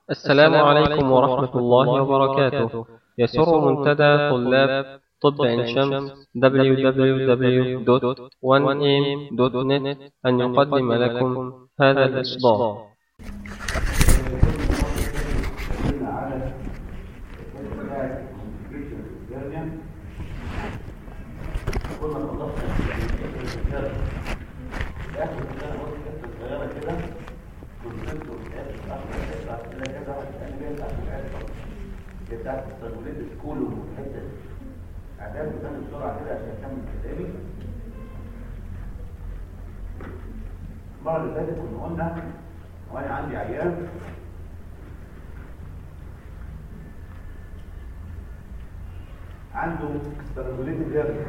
السلام عليكم ورحمة الله وبركاته يسر منتدى طلاب طب عين شمس www.1am.net أن يقدم لكم هذا الإصدار على كنا خلصنا اخر سنه قلت حته صغيره كده كنت انتوا بتاعت احمد تسعه كده كذا واحد تاني بيطلع في الحته بتاعت التجويد سكول والحته دي اعداد بتاني بسرعه كده عشان اكمل كلامي المره اللي فاتت كنا قلنا وانا عندي عيان عنده استراتيجيه جاريه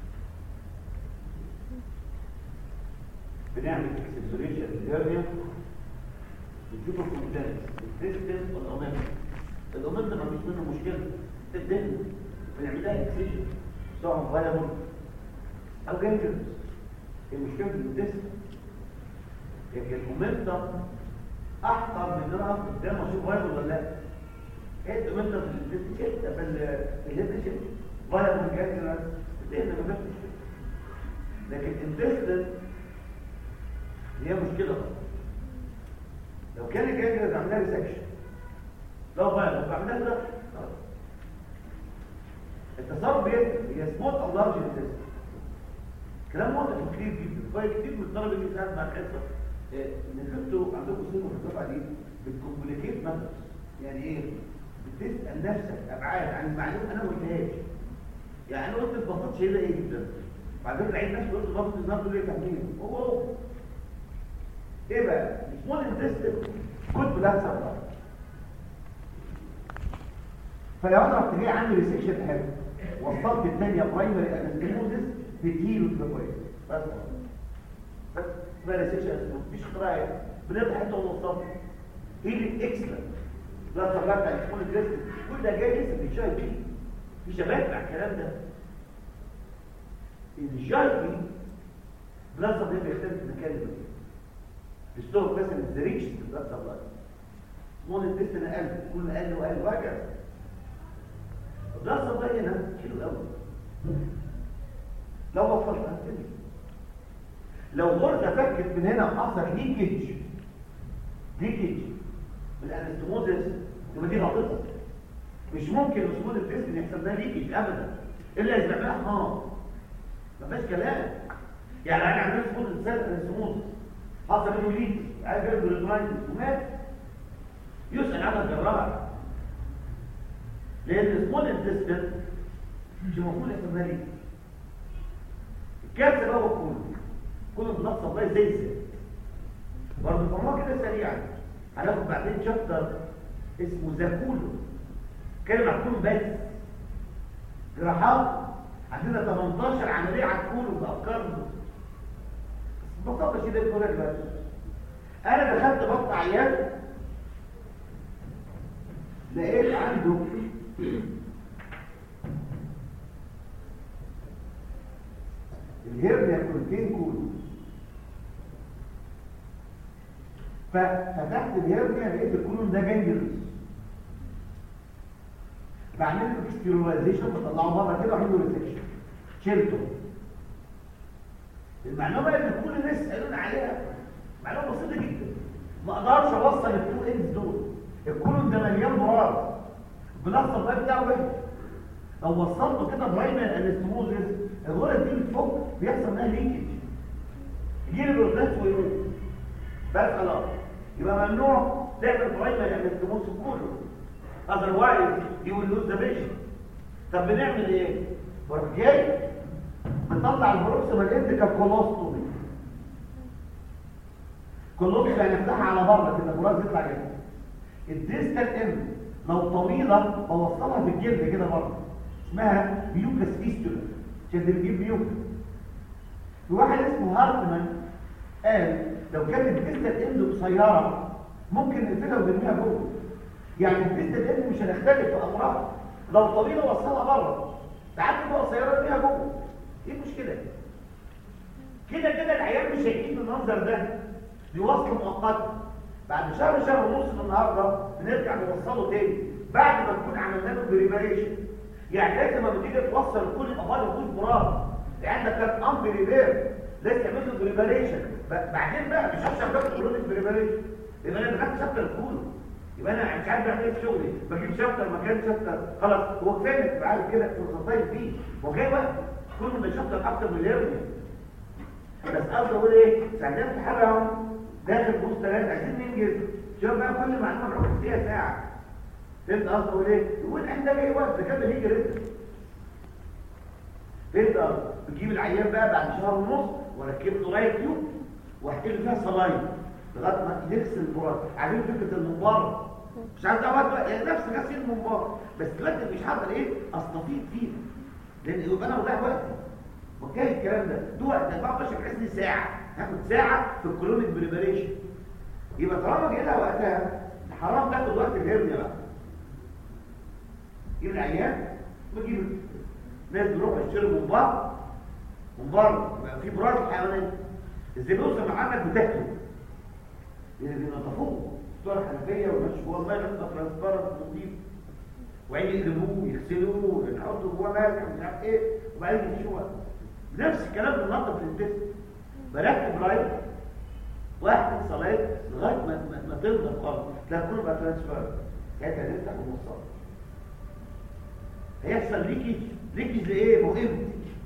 بنعمل اكسبسوريشن للهرنيا بنشوف الكونتنت الديستنس والاومنت الاومنت ما فيش منه مشكله الدنيا بنعمل لها اكسجن سواء فايبل او جنجرز المشكله في الديستنس لكن الاومنتم احقر من ان انا اقف قدام اشوف فايبل ولا لا ايه الاومنتم في الديستنس في الليدرشيب فايبل جنجرز الدنيا ما فيش لكن الديستنس هي مشكلة لو كان الجاجرز عملها ريسكشن لو بقى لو عملها كده التصرف بيفرق هي سمول او لارج انتست كلام واضح وكتير جدا طيب كتير من الطلبه اللي بيساعد مع الحصه ان انتوا عندكم سن في الدفعه دي بتكومبليكيت ماترز يعني ايه بتسال نفسك ابعاد عن المعلومه انا ما قلتهاش يعني انا قلت البساطه شيء ايه جدا بعد كده العيد نفسه قلت البساطه النهارده ليه تحميل هو هو ايه بقى سمول انتستين كود بلاد سبلاي فلو انا رحت جاي عامل ريسكشن حلو وصلت الثانيه برايمري انستيموزس بتهيلو تلوكويد بس بس اسمها ريسكشن مفيش قرايه بنبدا حته ونوصلها هيلي اكسلنت بلاد سبلاي بتاع سمول انتستين كل ده جاي لسه بيتشاي بيه في شباب مع الكلام ده الجاي بي بلاد سبلاي بيختلف مكان المكان الستور مثلا الزريكش بلاد سبلاي سمول انتستين اقل كل اقل واقل وهكذا البلاد سبلاي هنا حلو قوي لو وصلت هتبتدي لو غرزه فكت من هنا وحصل ليكج ليكج من الانستموزس يبقى دي غلطتك مش ممكن السمول انتستين يحصل لها ليكج ابدا الا اذا عملها اه ما فيهاش كلام يعني انا عندي سمول انستموزس حصل منه ليك عايز يرد الريترايتس ومات يسأل عنها الجراح لأن السمول انتستين مش المفروض يحصل لها ليك الكارثة بقى هو كله كله بنقص الله زي زي برضه فما كده سريعا هناخد بعدين شابتر اسمه زاكولو كلمة عن كله بس جراحات عندنا 18 عملية على الكولو بأفكار ببساطه شديده بقول لك بقى انا دخلت بطن عيان لقيت عنده الهرنيا كولتين كولو ففتحت الهرنيا لقيت الكولون ده جنجرس بعمل له ستيرولايزيشن بطلعه بره كده واعمل له ريسكشن شلته المعلومه اللي كل الناس سالونا عليها معلومه بسيطه جدا ما اقدرش اوصل التو اندز دول الكولون ده مليان مرار بنفس الضيف بتاعه وحش لو وصلته كده برايمر انستموزس الغرز دي بتفك بيحصل منها ليكج يجي لي بروتاس ويموت بس خلاص يبقى ممنوع تعمل برايمر انستموزس كله اذروايز يو ويل لوز ذا بيشن طب بنعمل ايه؟ بروح جاي نطلع البروكسيمال انديكا كولوستومي كولوستومي هنفتحها على بره كده البراز يطلع كده الديستال اند لو طويله بوصلها بالجلد كده بره اسمها ميوكس فيستولا عشان اللي بيجيب ميوكس في واحد اسمه هارتمان قال لو كانت الديستال اند قصيره ممكن نقفلها ونرميها جوه يعني الديستال اند مش هنختلف في امرها لو طويله وصلها بره ساعات تبقى قصيره نرميها جوه ايه المشكله كده كده العيال مش هيجيب المنظر ده دي وصل مؤقت بعد شهر شهر ونص من النهارده بنرجع نوصله تاني بعد ما نكون عملنا له بريباريشن يعني لازم لما تيجي توصل كل الابار يكون براء يعني ده كان امر ريبير لازم تعمل له بريباريشن بعدين بقى مش هشرح بقى كلون بريباريشن يبقى انا دخلت شابتر كله يبقى انا مش عارف اعمل ايه في شغلي بجيب شابتر مكان شابتر خلاص هو كفايه تبقى عارف كده في الخطايا فيه هو جاي وقت كل ما شابتر اكتر من الهرنيا بس قصدي اقول ايه ساعتين في حاجه اهو داخل بوست ثلاثه عايزين ننجز شوف بقى كل معلومه نروح فيها ساعه فهمت قصدي اقول ايه يقول احنا جاي وقت ده كده هيجي رزق فهمت قصدي بتجيب العيان بقى بعد شهر ونص وركب له رايه تيوب واحكي له فيها صلاين لغايه ما نغسل البراز عارفين فكره المنبار مش عارف ده يعني نفس غسيل المنبار بس دلوقتي مش هقدر ايه استفيد فيه لان يبقى انا وضيع وقتي وكاي الكلام ده ده وقت 14 بحيث لي ساعه هاخد ساعه في الكلونيك بريباريشن يبقى طالما جه لها وقتها حرام تاخد وقت الهرنيا بقى يجيب العيان بجيب ناس بيروحوا يشتروا منبار منبار يبقى في براز الحيوانات ازاي بيوصل معاك بتاكله بينظفوه بتوع الحنفيه وماشي جوه الميه يبقى ترانسبيرنت نظيف وبعدين يقلبوه يغسلوه يحطوا جوه ملح مش عارف ايه وبعدين يشوها نفس الكلام بننظف الانتست بركب رايت واحد صلاه لغايه ما ما, ما تنضف خالص تلاقي كله بقى ترانسفير ساعتها نفتح ونوصل هيحصل ليكي ليكي لايه مهم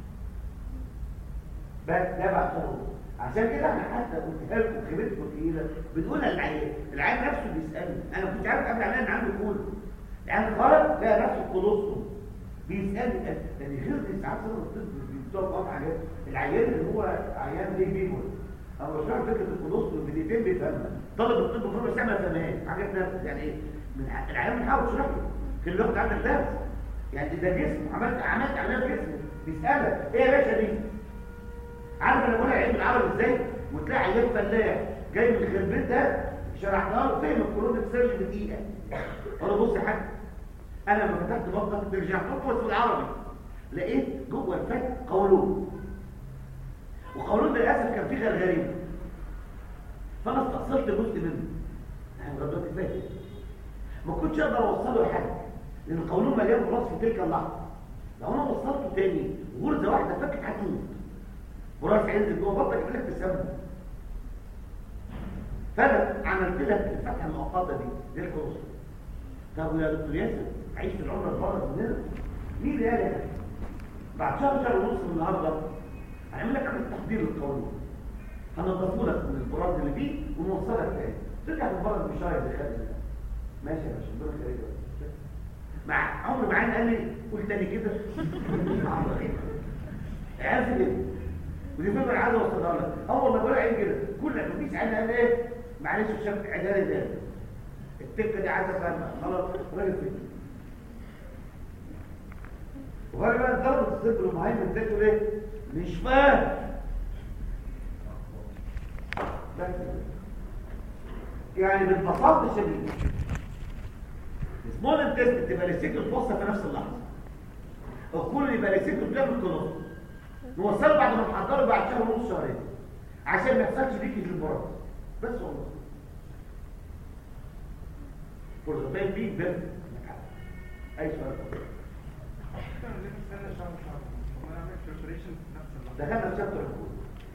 بس ده بعد شهر عشان كده احنا حتى قلتها لكم خبرتكم تقيله بنقولها للعيان العيان نفسه بيسالني انا كنت عارف قبل عمال ان عنده كول العيان خرج لقى نفسه كولوستوم بيسالني يعني غير ساعات صدر الطب بتوع بقى حاجات العيان اللي هو عيان ليه بيبول او مش عارف فكره الكولوستوم بدقيقتين بيفهمها طالب الطب في ربع ساعه ما فهمهاش حاجات نفس يعني ايه من العيان بنحاول تشرح له كان بياخد عندك درس يعني ده جسم عملت عملت عمليه جسم بيسالك ايه يا باشا دي عارف انا بقول علم العربي ازاي وتلاقي عيان فلاح جاي من الخربيت ده شرحنا له فهم الكورونا سيرش بدقيقه اقول له بص يا حاج انا لما فتحت بطنك برجع خطوه في العربي لقيت جوه الفك قولون وقولون ده للاسف كان فيه غرغرين فانا استأصلت جزء منه يعني لغايه دلوقتي فاكر ما كنتش اقدر اوصله لحد لان القولون مليان براس في تلك اللحظه لو انا وصلته تاني غرزه واحده فكت هتموت وراس هينزل جوه بطنك يقول لك تسمم فانا عملت لك الفتحه المؤقته دي دي الكروس طب يا دكتور ياسر عيش في العمر بره مننا مين اللي قال بعد شهر شهر ونص من النهارده هنعمل لك عمليه تحضير للقولون هنضيفه لك من البراز اللي فيه ونوصلك تاني ترجع تتبرد بشهر اللي خارج ده ماشي يا باشا دول خارج مع عمرو معانا قال لي قول تاني كده عارف كده ودي فكره عايز اوصلها لك اول ما بقول عين كده كل ما فيش عين قال ايه معلش شاف عدالي ده التكه دي عايزه افهمها خلاص راجل فين وهو بقى ضربت الصدر المهيمن ده تقول ايه مش فاهم بس يعني بالبساطه الشديده سمول انتست تبقى لسيكل الفصه في نفس اللحظه الكل يبقى لسيكل بلاد الكلوز نوصله بعد ما نحضره بعد شهر ونص شهرين عشان ما يحصلش ليكج للبراز بس والله فرصتين فيه بس اي سؤال دخلنا في شابتر الكود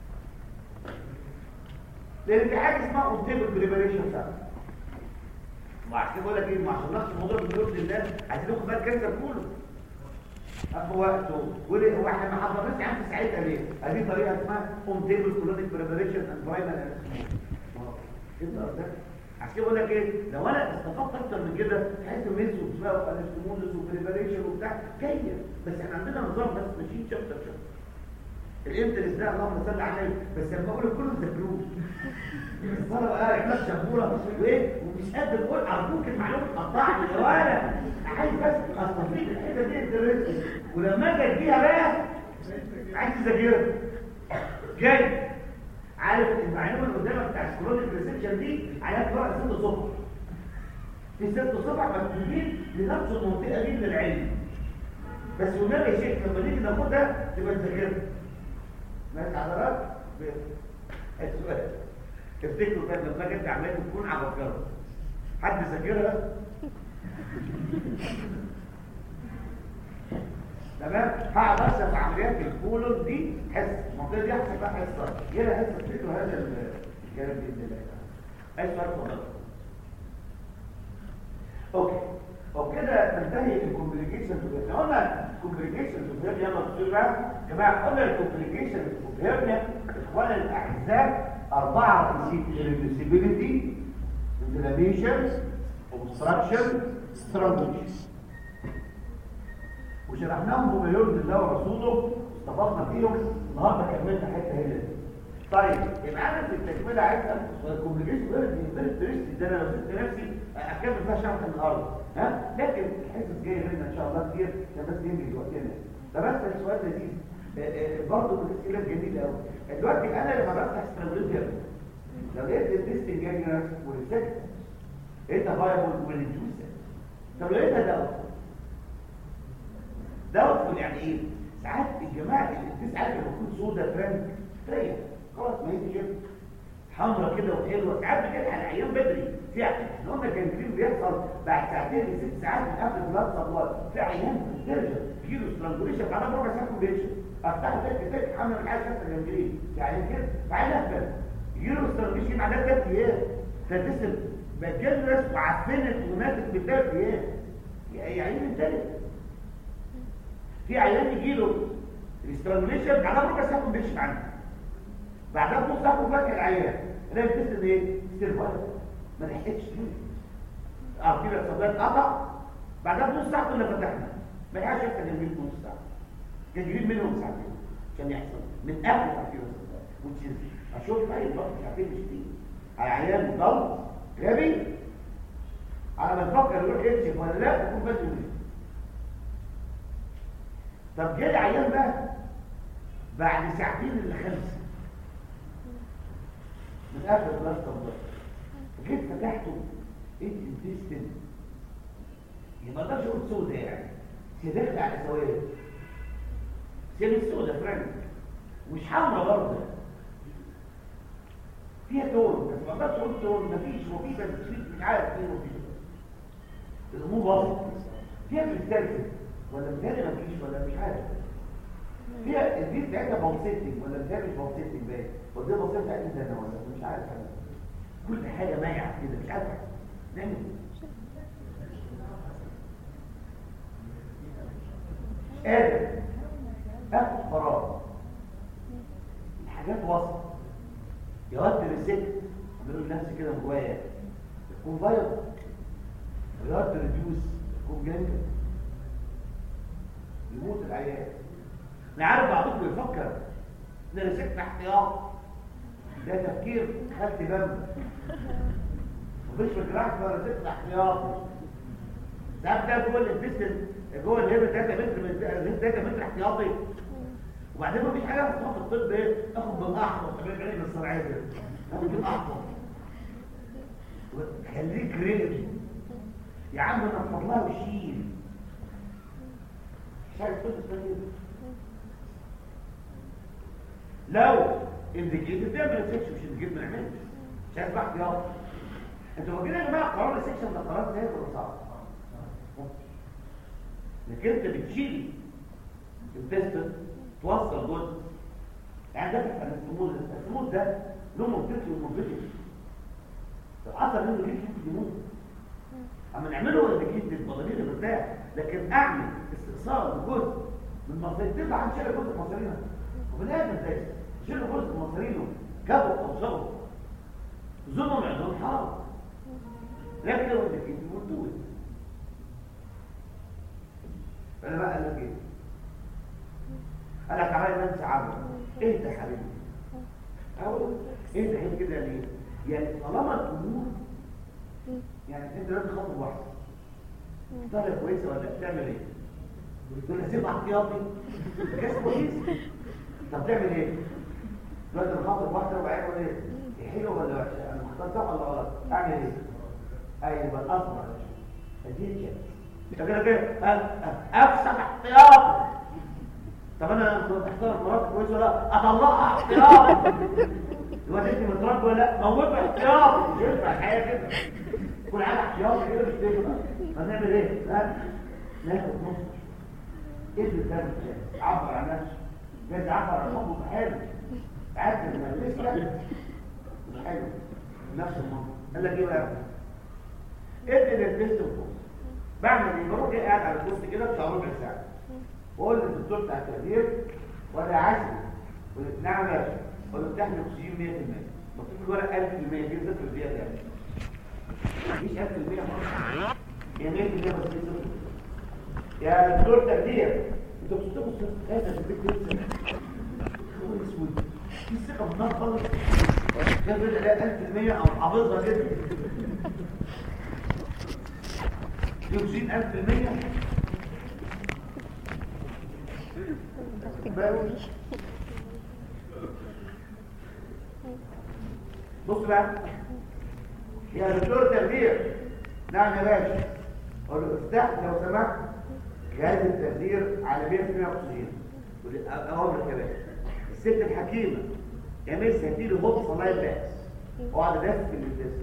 لان في حاجه اسمها اونتيبل بريباريشن ساعه وعشان كده بقول لك ايه ما عشان نفس الموضوع بنقول للناس عايزين ناخد بالك كانسر كله اخو وقته وليه هو احنا ما حضرناش عن ساعتها ليه هذه طريقه اسمها اونتيبل كولونيك بريباريشن اند برايمري ده عشان كده بقول لك ايه لو انا استفدت اكتر من كده تحس ميزو بقى وانستمولز وبريباريشن وبتاع جايه بس احنا عندنا نظام بس ماشيين شابتر شابتر الانترس ده اللهم صل على النبي بس لما اقول كله تذكروه الصلاه بقى عمال شبوره وايه ومش قادر اقول ارجوك المعلومه تقطعني يا ولا عايز بس استفيد الحته دي انترست ولما اجي اديها بقى عايز تذاكرها جاي عارف المعلومه اللي قدامك بتاع الكرونيك ريسبشن دي عليها قراءه ست صفح في ست صفح مكتوبين لنفس المنطقه دي من العلم بس والنبي يا شيخ لما نيجي ناخدها تبقى تذاكرها ماشي حضرتك السؤال افتكروا كده لما اجي انت عمال تكون على الكرة حد ذاكرها تمام هقعد ارسم عمليات الكولون دي حس المنطقه دي احسب بقى حصه يلا حصه تفتكروا هذا الكلام باذن الله اي سؤال اتفضل اوكي وبكده تنتهي الكومبليكيشن احنا قلنا الكومبليكيشن في الهرنيا مقصود بقى يا جماعه قلنا الكومبليكيشن في الهرنيا اخوانا الاعزاء اربعه ريديوسيبيليتي انفلاميشن اوبستراكشن سترانجيشن وشرحناهم بمليون الله ورسوله استفدنا فيهم النهارده كملنا حته هنا طيب يبقى انا في التكمله عايز الكومبليكيشن غير التريست ده انا لو سبت نفسي اكمل فيها شرح النهارده ها لكن الحصص جايه لنا ان شاء الله كتير عشان بس ننجز وقتنا ده بس السؤال لذيذ برضه من الاسئله الجميله قوي دلوقتي انا لما بفتح سترابيزيا لو لقيت الديستنج جانجرس والسكت لقيتها فايبل والجوز طب لقيتها دوت دوت يعني ايه ساعات الجماعه اللي ساعات لما تكون سودا فرانك تريح خلاص ما هي كده حمرا كده وحلوه ساعات بتلحق الايام بدري في احنا قلنا الجنجرين بيحصل بعد ساعتين لست ساعات من قبل البلاد سبلاي في عيان بترجع تجيله سترانجوليشن بعدها بربع ساعه كومبيشن افتحه تك تك حمل الحاجه شافه الجنجرين يعني كده بعدين اقفل يجيله سترانجوليشن بعدها ثلاث ايام فتسل بتجلس وعفنت وماتت بثلاث ايام يعني عيان تاني في عيان يجيله الاسترانجوليشن بعدها بربع ساعه كومبيشن عنه بعدها بنص ساعه فاكر العيان انا بتسال ايه استرفايت ما لحقتش فيه اه كده الصدات قطع بعدها بنص ساعه كنا فتحنا ما لحقش يفتح الجنين نص ساعه كان جديد منهم ساعتين عشان يحصل من قبل تعطيل الصدات وتشيل اشوف طيب الوقت ساعتين مش كتير عيان ضل غبي على ما نفكر يروح يكشف ولا لا يكون بس يمشي طب جه العيان بقى بعد ساعتين الا خمسه من قبل البلاستر ده جيت فتحته ايه الانتستين يبقى ده شغل سودا يعني سيدخل على سواد سيب السودا فرانك مش حمرا برضه فيها تون بس ما اقدرش اقول تون مفيش هو في بس مش عارف ايه وفيه الامور باظت فيها كريستالز ولا متهيألي مفيش ولا مش عارف فيها البيت بتاعتها بومسيتنج ولا متهيألي مش بومسيتنج باين ولا دي بومسيتنج بتاعتها انا ولا مش عارف انا كل حاجه مايعه كده مش عارف نعمل قادر اخد قرار الحاجات وسط يودي الست بيقول لنفسي كده من جوايا تكون فايض يودي ريديوس تكون جنجل يموت العيال انا عارف بعضكم بيفكر ان انا ست احتياط ده تفكير خدت دم مفيش في الجراحة ولا ست احتياط ده ده جوه الانفستن جوه الهيبه 3 متر من 3 متر احتياطي وبعدين مفيش حاجه في الطب ايه اخد بالاحمر طب ايه من الصناعيه كده اخد بالاحمر خليك ريل يا عم انا فضلها وشيل مش عارف تقول لو انديكيتد تعمل سيكشن مش انديكيتد ما نعملش مش عايز بقى احتياط انتوا فاكرين يا جماعه قرار السيكشن ده قرار سهل ولا صعب؟ انك انت بتشيل التستن توصل جزء يعني ده بيبقى السموز السموز ده له موبيلتي وموبيلتي لو حصل منه جيل ممكن يموت اما نعمله انديكيتد البضانين مرتاح لكن اعمل استئصال جزء من مصارين تبقى عن شيل جزء مصارينها وبني ادم زي شيلوا جزء من مصارينه جابوا او صغروا ظلموا عندهم حرام لكن لو انك انت مردود فانا بقى قال لك ايه قال لك تعالى ننسى عمل اهدى يا حبيبي اقول اهدى هنا كده ليه يعني طالما الامور يعني انت لازم خطوه واحده طالع كويسه ولا بتعمل ايه تقول لي سيب احتياطي كاس كويس طب تعمل ايه دلوقتي انا خاطر واحده وبعدين اقول ايه حلو ولا وحشه انا مختار صح ولا غلط اعمل ايه ايوه الاصبر اديك انت كده كده افسح احتياطي طب انا كنت اختار مرات كويسه ولا اطلعها احتياطي الواد ابني متربي ولا لا موته احتياطي مش ينفع الحياه كده كل حاجه احتياطي كده مش تنفع هنعمل ايه؟ لا ناخد نص ايه اللي بتعمل كده؟ عبر عن نفسه جاي تعبر عن حبه حلو عدل من لسه مش حلو نفس المنطق قال لك ايه بقى؟ ادي للتست وفوق بعمل ايه؟ بروح ايه قاعد على الكرسي كده بتاع ربع ساعه واقول للدكتور بتاع التخدير ولا عسل نعم يا باشا ولا بتحمل اكسجين 100% مكتوب في الورق 1000% دي صفر البيئه ده مفيش 1000% مرة هي 100% بس دي صفر يا دكتور تخدير انتوا بتشتغلوا صفر هذا في البيت لسه هو اسود في ثقه بالنار خالص كان بدأ لا 1000% او حافظها كده يوزين 1000% بص بقى يا دكتور تخدير نعم يا باشا قول له افتح لو سمحت جهاز التخدير على 100% اكسجين اوامرك يا باشا الست الحكيمه يا مس هاتيلي هوت صلايه باكس اقعد ادفي الانتستين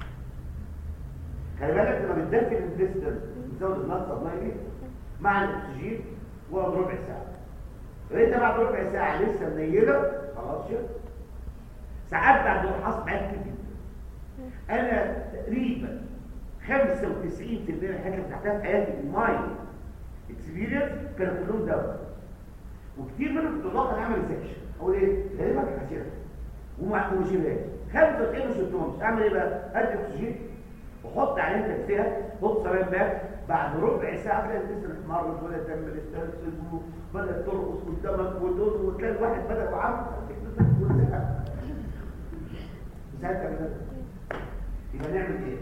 خلي بالك لما بتدفي الانتستين بتزود النص سبلاي ايه مع الاكسجين وقعد ربع ساعه لقيت بعد ربع ساعه لسه منيله خلاص شفت ساعات بعد الحص معايا كتير جدا انا تقريبا 95% من الحاجات اللي تحتها في حياتي الماي اكسبيرينس كانوا كلهم دواء وكتير منهم كنت بطلع اعمل سكشن اقول ايه غالبا كان هسيبها وما وشيلهاش 95 مش شفتهمش اعمل ايه بقى ادي اكسجين وحط عليه تدفئه حط سلام باك بعد ربع ساعه تلاقي الجسم احمرت ولا تعمل استرسل بدات ترقص قدامك وتدور وتلاقي الواحد بدا يعرف ساعتها كده يبقى نعمل ايه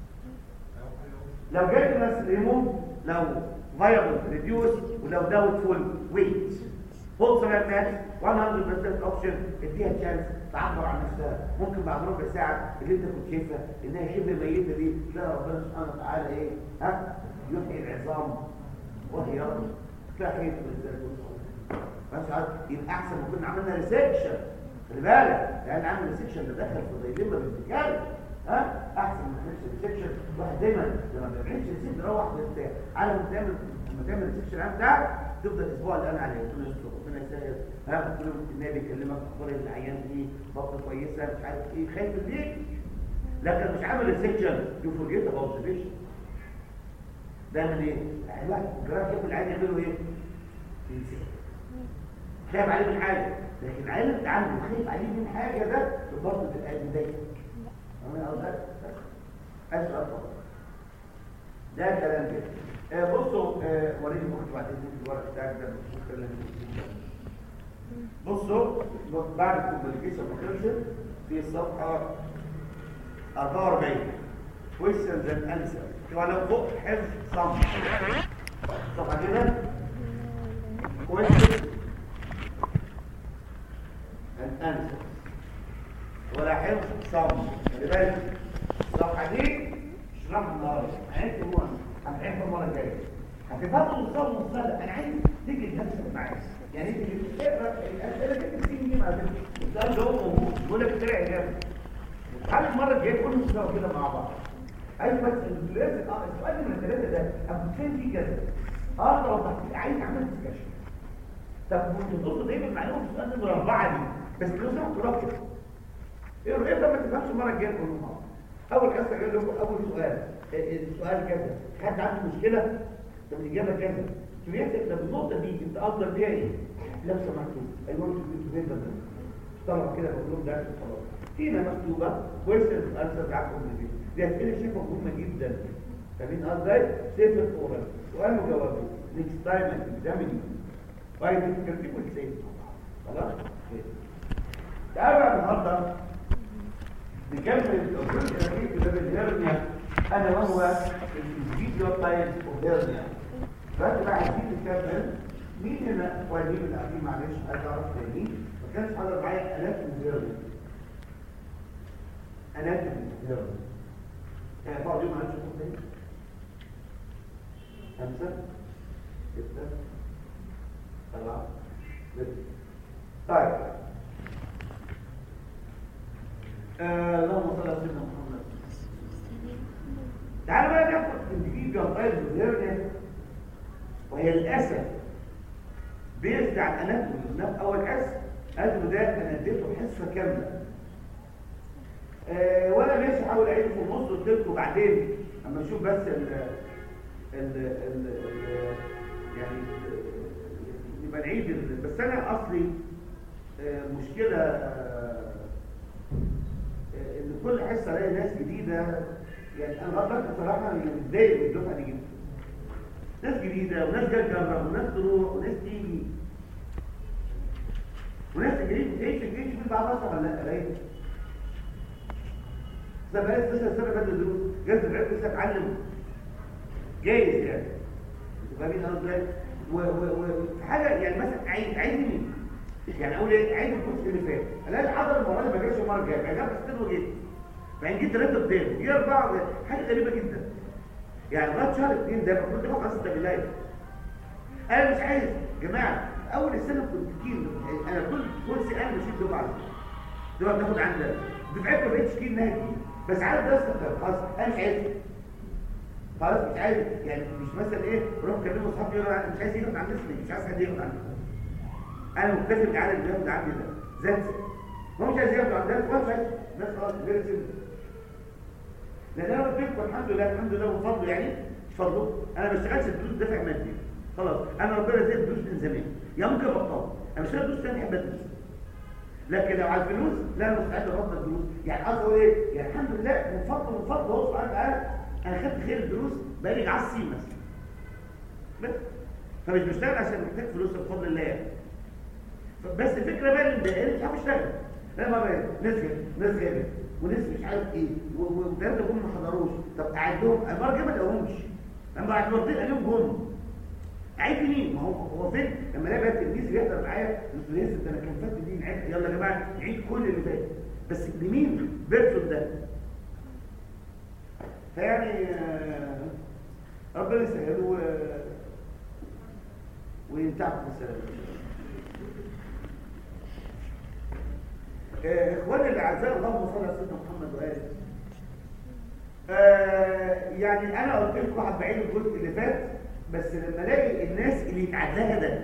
لو جبت ناس ريموف لو فايبل ريديوس ولو داوت فول ويت فول سلام باك 100% اوبشن اديها تشانس تعبر عن نفسها ممكن بعد ربع ساعه اللي انت كنت شايفها انها شبه ميته دي تلاقي ربنا سبحانه وتعالى ايه ها يحيي العظام وهي تلاقي حاجه بس عارف يبقى احسن ما كنا عملنا ريسكشن خلي بالك لان عامل ريسكشن ده دخل في ضيلمه بالتكال ها احسن من نفس ريسكشن واحد دايما لما ما بيعملش ريسكشن يروح مرتاح على ما تعمل لما تعمل ريسكشن عام ده تفضل اسبوع اللي انا عليه ربنا يستر ربنا يسهل ها كل يوم النبي بيكلمك اخبار العيان دي بطنه كويسه مش عارف ايه خايف ليك لكن مش عامل ريسكشن يو فورجيت اباوت اوبزرفيشن دايما ايه الواحد جراح ياكل العيان يعملوا ايه ينسى خايف عليه من حاجه لكن العيان اللي عنده خايف عليه من حاجه ده برضه تبقى مضايقك فاهمين قصدي اسال فقط ده كلام كده آه بصوا آه وريني ممكن بعدين الورق بتاعك ده بصوا بعد الكومبليكيشن ما خلصت في الصفحه 44 questions and answers ولو فوق حفظ صم صفحه كده questions and answers ولا حفظ صم خلي بالك الصفحه دي اشرحها النهارده هنكتب هو هنحفظها المره الجايه هتفضل الصوم والصلاه انا عايز تيجي لنفسك معايا يعني انت بتقرا الاسئله دي بتيجي دي مع السؤال ده هو موجود يقول لك طلع اجابه تعالى المره الجايه كل نسوا كده مع بعض عايز بس لازم اه السؤال من الثلاثه ده ابو فين في كذا اه لو تحت عايز اعمل ديسكشن طب كنت تقول دايما المعلومه في السؤال نمره اربعه دي بس لو سمحت ركز ايه ايه ده ما تفهمش المره الجايه كله مع بعض اول حصه قال لكم اول سؤال السؤال كذا حد عنده مشكله طب الاجابه كذا سمعتك طب النقطه دي انت افضل بيها ايه لو سمحتوا ايوه انتوا بتقولوا ده طلب كده بقول لهم ده خلاص هنا مكتوبه كويشن انسر بتاعكم دي دي اسئله شايفه مهمه جدا فاهمين ازاي سيف الاورال سؤال وجوابه نيكست تايم اكزامين واي ديفيكولتي ويل سيف خلاص تعالوا بقى النهارده نكمل الجزء الاخير في الهيرنيا انا وهو الفيديو تايب اوف هيرنيا بس بقى عايزين نكمل مين هنا واجيب الاخير معلش عايز اعرف تاني ما كانش حاضر معايا الاف من هيرنيا الاف من هيرنيا كان بعض يوم عايز اشوف تاني خمسة ستة سبعة ستة طيب تيبيكال تايب هيرنيا وهي للاسف بيزد على الاناتومي في اول حصه قالوا ده انا اديته حصه كامله أه وانا ماشي احاول اعيد في النص قلت لكم بعدين اما نشوف بس ال ال ال يعني يبقى نعيد بس انا اصلي أه مشكله أه ان كل حصه الاقي ناس جديده يعني انا غلطت بصراحه متضايق من الدفعه دي جدا ناس جديده وناس جت تجرب وناس تروح وناس تيجي وناس تجري ايش تجري في بعض اصلا ولا لا ايه ده بقى لسه السنه بدل دروس جاز العلم لسه اتعلم جايز يعني فاهمين انا ازاي وحاجه يعني مثلا عايز عايز مين يعني اقول ايه عايز الكورس اللي فات الاقي حضر المره اللي ما جاش المره الجايه فجاب استنوا جدا بعدين جيت ثلاثه قدام جه اربعه حاجه غريبه جدا يعني لغايه شهر اثنين ده المفروض تبقى خلاص بالله انا مش عايز يا جماعه اول السنه كنت كتير انا كل كل سنه بشيل دفعه دفعه بتاخد عندها دفعتي ما بقتش كتير انها كتير بس عارف ده خلاص انا مش عايز خلاص مش عايز يعني مش مثلا ايه روح كلمه اصحابي يقولوا مش عايز ياخد عندي اسمي مش عايز حد ياخد عندي انا مكتفي بالعدد اللي بياخد عندي ده ذات هو مش عايز ياخد عندي ده مش عايز الناس خلاص غير سن لان انا قلت لكم الحمد لله الحمد لله وفضله يعني مش فضله انا ما بشتغلش الدروس دافع مادي خلاص انا ربنا زي الدروس من زمان يا ممكن ابطل انا مش هدرس تاني احب ادرس لكن لو على الفلوس لا انا مستعد ابطل الدروس يعني قصدي ايه يعني الحمد لله من فضله من فضله هو سبحانه وتعالى انا خدت خير الدروس بقالي على السين مثلا بس فمش بشتغل عشان محتاج فلوس بفضل الله يعني بس الفكره بقى اللي مضايقاني مش عارف اشتغل انا ما بقى ناس جايه ناس جايه وناس مش عارف ايه وثلاثه جم ما حضروش طب قاعد لهم المره الجايه ما لقوهمش انا بعد مرتين عليهم جم عيب مين ما هو هو فين لما الاقي بقى التلميذ بيحضر معايا الفلوس ده انا كان فات دي نعيد يلا يا جماعه نعيد كل اللي فات بس لمين بيرسون ده فيعني ربنا يسهل و وينتعكم بالسلامه اخواني الاعزاء اللهم صل على سيدنا محمد واله آه يعني انا قلت لكم هبعيد الجزء اللي فات بس لما الاقي الناس اللي يتعاد لها ده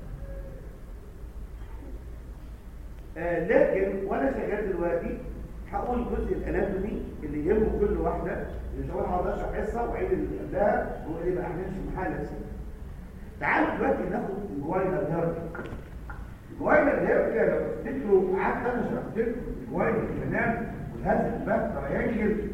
آه لكن وانا شغال دلوقتي هقول جزء الاناتومي اللي يهمه كل واحده اللي هو هقعد اشرح حصه واعيد اللي قبلها واللي بقى هنمشي محل تعالوا دلوقتي ناخد الجواينر هيرب الجواينر هيرب لو تفتكروا قعدت انا شرحت لكم الجواينر الكلام والهز الباب تريانجل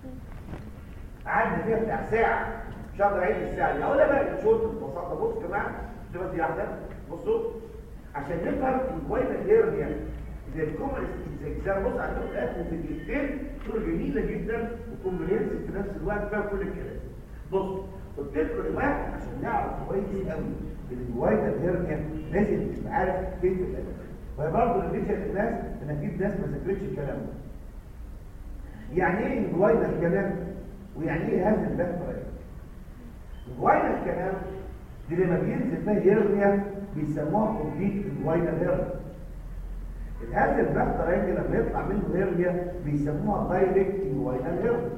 قعدنا فيها بتاع ساعه مش هقدر اعيد الساعه دي هقولها بقى شورت ببساطه بصوا يا جماعه دلوقتي دي واحده بصوا عشان نفهم الجواينر هيرب يعني زي الكومن اكزام بص عندكم الاكل في الدقيقتين صوره جميله جدا وكومبرينسيف في نفس الوقت فيها كل الكلام بص قلت لكم واحد عشان نعرف كويس قوي ان الجواينر هيرب لازم تبقى عارف فين في الادب وهي برضه نتيجه الناس ان اكيد ناس ما ذاكرتش الكلام ده يعني ايه الجواينر كلام ويعني ايه هذا البكتيريا الجواينر كلام دي لما بينزل فيها هيرنيا بيسموها كومبليت الجواينر هيرنيا الهاز البكتيريا لما يطلع منه هيرنيا بيسموها دايركت الجواينر هيرنيا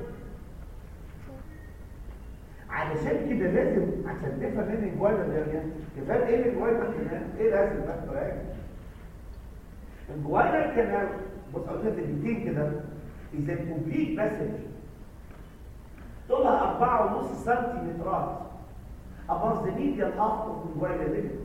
علشان كده لازم عشان تفهم ايه الجواينر هيرنيا تفهم ايه الجواينر كلام ايه الهاز البكتيريا الجواينر كلام بص قلت لك الاثنين كده إذا كومبليت مسج طولها 4.5 سنتيمترات above the medial half of the guida ligament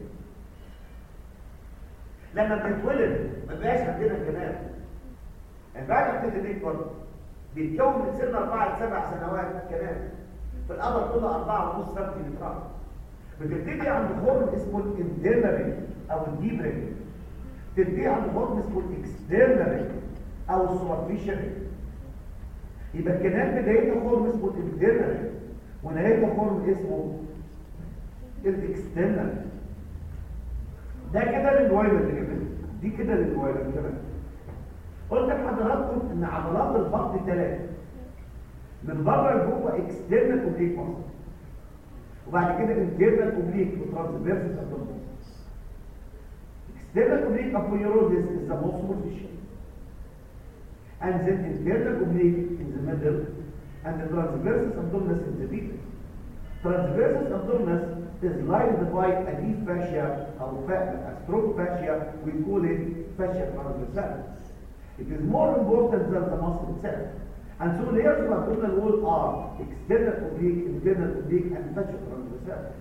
لما بنتولد ما بقاش عندنا كلام يعني بعد ما بتبتدي تكبر بيتكون من سن 4 ل 7 سنوات كلام في القمر طولها 4.5 سنتيمترات بتبتدي عند هورن اسمه الانترنال او الديب رينج تبتدي عند هورن اسمه الاكسترنال او السوبرفيشال يبقى الكلام بدايته خرم اسمه الانترنال ونهايته خرم اسمه الاكسترنال ده كده للوايلر اللي جبت دي كده للوايلر كمان قلت لحضراتكم ان عضلات البطن ثلاثه من بره لجوه اكسترنال اوبليك مصر وبعد كده انترنال اوبليك وترانسفيرس ابدومين external oblique aponeurosis is the most superficial and then internal oblique in the middle and the transversus abdominis in the middle transversus abdominis is lined by a deep fascia or fa- a strong fascia we call it fascia transversalis it is more important than the muscle itself and so layers of abdominal wall are external oblique internal oblique and fascia transversalis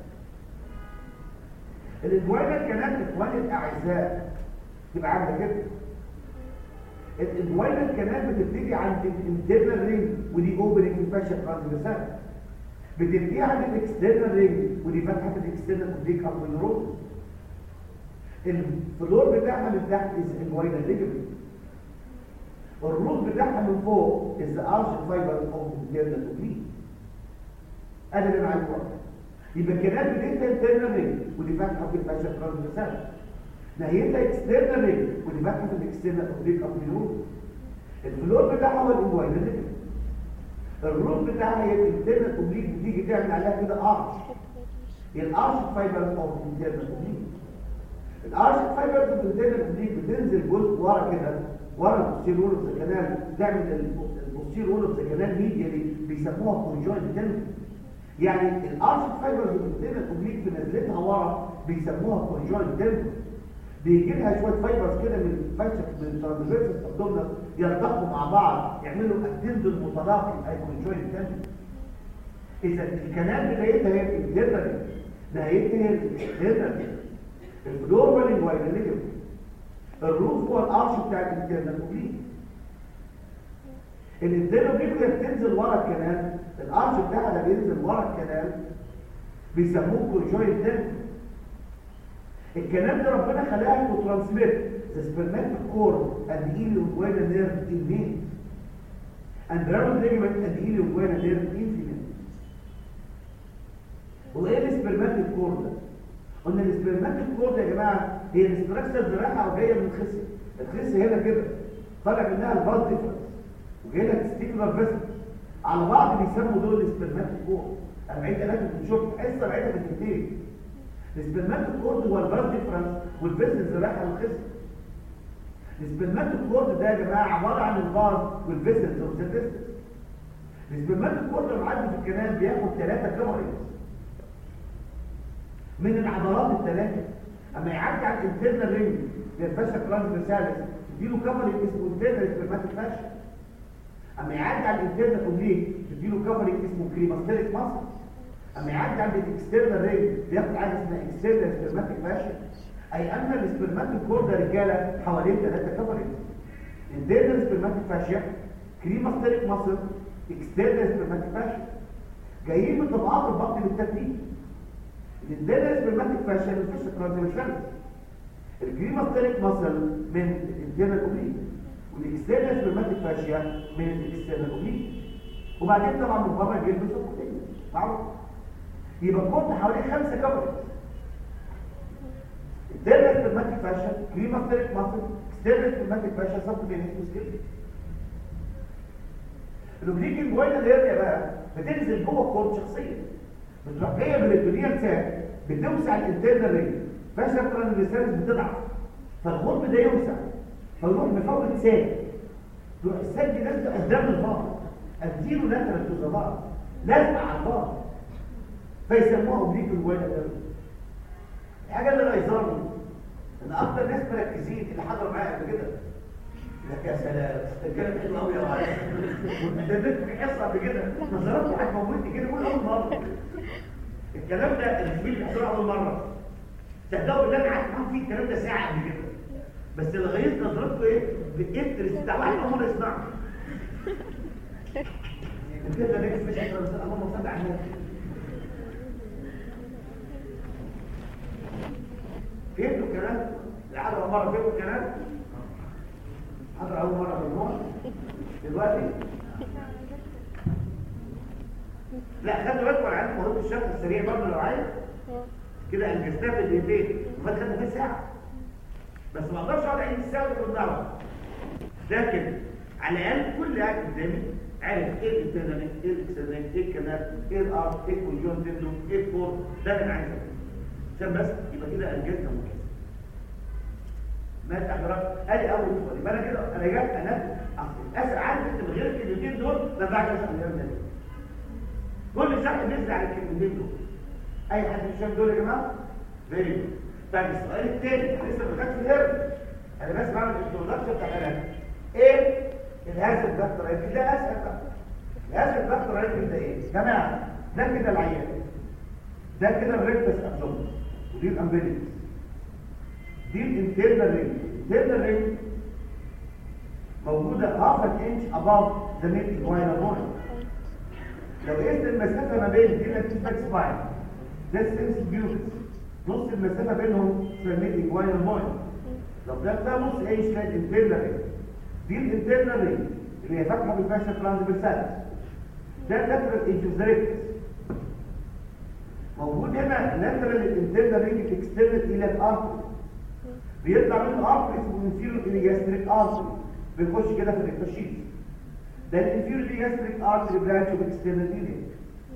الانجوينال كانال اخواني الاعزاء تبقى عامله كده الانجوينال كانال بتبتدي عند الانترنال رينج ودي اوبننج في الفاشيا ترانسفيرسال بتبتدي عند الاكسترنال رينج ودي فتحه الاكسترنال اوبليك اب والروز الفلور بتاعها من تحت از انجوينال ليجمنت الروز بتاعها من فوق از ارش فايبر اوف انترنال اوبليك ادي اللي معاك يبقى كلام بدايتها انترنال رينج ودي فتحه في الفاشيا ترانسفيرسال نهايتها اكسترنال رينج ودي فتحه في الاكسترنال اوبليك اب والروز الفلور بتاعها هو الانجوينال ليجمنت الروت بتاعها هي الانترنال اوبليك بتيجي تعمل عليها كده ارش هي الارش فايبر اوف الانترنال اوبليك الارش فايبر اوف الانترنال اوبليك بتنزل جزء ورا كده ورا البوستير وول اوف ذا كانال تعمل البوستير وول اوف ذا كانال ميديالي بيسموها كونجوينت تندن يعني الارش فايبر اوف الانترنال اوبليك في نزلتها ورا بيسموها كونجوينت تندن بيجي لها شويه فايبرز كده من الفاشيا من الترانسفيرس ابدومينال يلتقوا مع بعض يعملوا التندن متلاقي اي كونجوينت تندن اذا الكلام بدايتها هي الانترنال نهايتها هي الاكسترنال الفلور والانجوينال ليجمنت الروف هو الارش بتاع الانترنال اوبليك الانترنال اوبليك وهي بتنزل ورا الكنال الارش بتاعها ده بينزل ورا الكنال بيسموه كونجوينت تندن الكلام ده ربنا خلقها تو ترانسميت ذا سبرماتيك كور اند ايليوجوانا نيرف ان مين اند راوند ليجمنت اند ايليوجوانا نيرف ان فيميل وايه السبرماتيك كور ده قلنا السبرماتيك كور ده يا جماعه هي الاستراكشر رايحه وجايه من الخصيه الخصيه هنا كده طالع منها الباز ديفرنس وجاي لك ستيكولار فيسل على بعض بيسموا دول السبرماتيك كور انا بعيد لك بنشوف حصه بعيده بالكتير السبرماتيك كورد هو الباز ديفرنس والفيسلز رايحه للخصيه السبرماتيك كورد ده يا جماعه عباره عن الباز والفيسلز والستاتس السبرماتيك كورد لما معدي في الكنال بياخد ثلاثه كفرنجز من العضلات الثلاثه اما يعدي على الانترنال رينج زي الفاشا ترانسفيرساليس تديله كفرنج اسمه انترنال سبرماتيك فاشا اما يعدي على الانترنال اوبليك تديله كفرنج اسمه كريماستيريك ماسل اما يعدي عند الاكسترنال رينج بياخد حاجه اسمها اكسترنال سبرماتيك فاشن اي ان السبرماتيك كورد يا رجاله حوالين ثلاثه كفرنج انترنال سبرماتيك فاشيا كريماستيريك ماسل اكسترنال سبرماتيك فاشن جايين من طبقات البطن بالترتيب الانترنال سبرماتيك فاشن من الفاشيا ترانسفيرساليس الكريماستيريك ماسل من الانترنال اوبليك والاكسترنال سبرماتيك فاشيا من الاكسترنال اوبليك وبعدين طبعا من بره الجلد سبكوتين معروف يبقى كنت حوالي خمسة كفرج الديرنال سبرماتيك فاشا كريماستيريك ماسل اكسترنال سبرماتيك فاشا سبكوتينيس وسكيل الاوبليك الجوينال اريا بقى بتنزل جوه الكورد شخصيا بتروح جايه من الدنيا ساك بتوسع الانترنال رينج فاشا ترانسفيرساليس بتضعف فالغرب ده يوسع فيروح مفوت ساك يروح الساك دي نازله قدام البعض اديله لاترال تو ذا بعض لازقه على البعض فيسموها اوبليك الجوينال اريا الحاجه اللي غيظاني ان اكتر ناس مركزين اللي حضروا معايا قبل كده لك يا سلام الكلام حلو قوي يا وعي واتدربت في حصه قبل كده نظرات هتموتني كده كل اول مره الكلام ده اللي في بيحصل اول مره تصدقوا بالله انا قعدت معاهم فيه الكلام ده ساعه قبل كده بس اللي غيظ نظرته ايه بالانترست بتاع واحد اول مره يسمعه كده نجم مش اللهم صل على النبي فهمتوا الكلام؟ العدد مرة فهمتوا الكلام؟ حضر أول مرة في النوع دلوقتي لا خدوا بالكم انا عندي مرور الشرح السريع برضه لو عايز كده انجزتها في دقيقتين وما خدنا فيه ساعه بس ما اقدرش اقعد اعيد الساعه دي كلها لكن على الاقل كل قاعد قدامي عارف ايه الانترنت ايه الاكسترنت ايه الكنال ايه الارت ايه الكونجون تندو ايه الكور ده اللي انا عايز اعمله عشان بس يبقى كده انجزنا ممكن ما تعرف ادي اول سؤال يبقى انا كده انا جاي انا اسال عارف انت من غير الكلمتين دول ما بعرفش اشرح الكلام ده كل شرح بينزل على الكلمتين دول اي حد مش فاهم دول يا جماعه فيري جود طيب السؤال الثاني لسه ما خدتش الهرم انا بس بعمل انترودكشن بتاع كلام ايه الهازل فاكتور ده اسهل بقى الهازل فاكتور ده ايه يا جماعه ده كده العيان ده كده الريكتس ابدومن ودي الامبليكس دي الانترنال رينج الانترنال رينج موجوده half an inch above the mid inguinal bone لو قست المسافه ما بين دي الانتيفاك سباين ده السنس بيوتس نص المسافه بينهم اسمها ميد انجوينال بوينت لو ده ده نص ايه اسمها الانترنال رينج دي الانترنال رينج اللي هي فاتحه بالفاشا ترانسفيرسالس ده لاترال انجوزريكتس موجود هنا لاترال الانترنال رينج اكسترنال الى الارتري بيطلع منه ارتري اسمه انفيرو اليجاستريك ارتري بيخش كده في الريكوشيت ده الانفيرو اليجاستريك ارتري برانش اوف اكسترنال اليج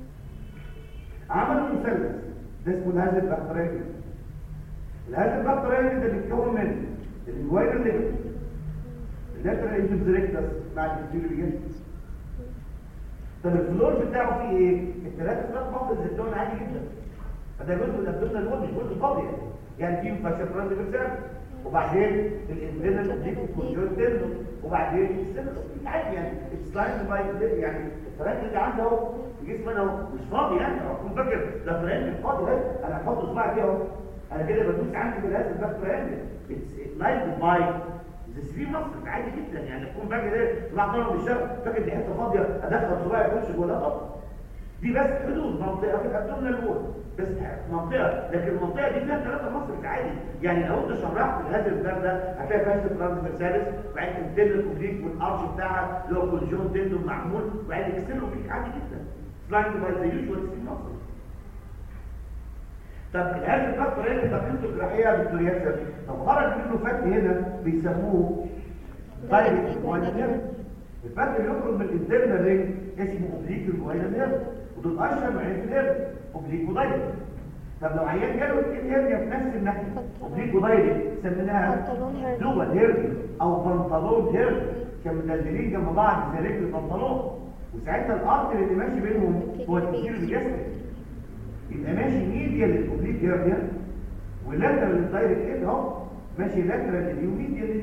عملوا مثلث ده اسمه الهازل باكتيريا الهازل باكتيريا ده بيتكون من الجوينال ليفل اللاترال انجوزريكتس مع الانفيرو اليجاستريك طب الفلور بتاعه فيه ايه؟ الثلاثه فلات فقط الزيتون عادي جدا فده جزء من الابدومينال وول مش جزء فاضي يعني يعني فيه فاشل ترانسفيرسال وبعدين الانترنال اوبليك كونجوينتال وبعدين السيلر عادي يعني سلايد باي يعني الفرق اللي عنده اهو في جسمنا اهو مش فاضي يعني هو كنت فاكر ده فرق مش فاضي اهي انا هحط صباعي كده اهو انا كده بدوس عندي في الهاز الباك فرق اتس لايد باي ذا 3 مصر عادي جدا يعني اكون باجي ده طلع طالع من الشارع فاكر دي حته فاضيه ادخل صباعي اخش جوه ده طب دي بس حدود منطقه في الابدومينال وول بس منطقه لكن المنطقه دي فيها ثلاثه مصر عادي يعني لو انت شرحت هذا الباب ده هتلاقي فيها ترانسفيرسالس وبعدين التندل اوبليك والارش بتاعها اللي هو كونجون تندون معمول وبعدين اكسترنال اوبليك عادي جدا فلاينج باي ذا يوجوال سي مصر طب هذا الفك ريت تقييمته الجراحيه بالدوريات لو خرج منه فك هنا بيسموه دايركت جوينال الفك اللي يخرج من الانترنال رينج اسمه اوبليك جوينال ودول اشهر نوعين في الهرم اوبليك ودايركت طب لو عيان جاله الاثنين هرنيا في نفس الناحيه اوبليك ودايركت سميناها دوبل هرنيا او بنطلون هرنيا كانوا مدلدلين جنب بعض زي رجل البنطلون وساعتها الارتر اللي ماشي بينهم هو الكتير الجسدي يبقى ماشي ميديا للاوبليك هرنيا واللاترال للدايركت كده اهو ماشي لاترال لليوميديا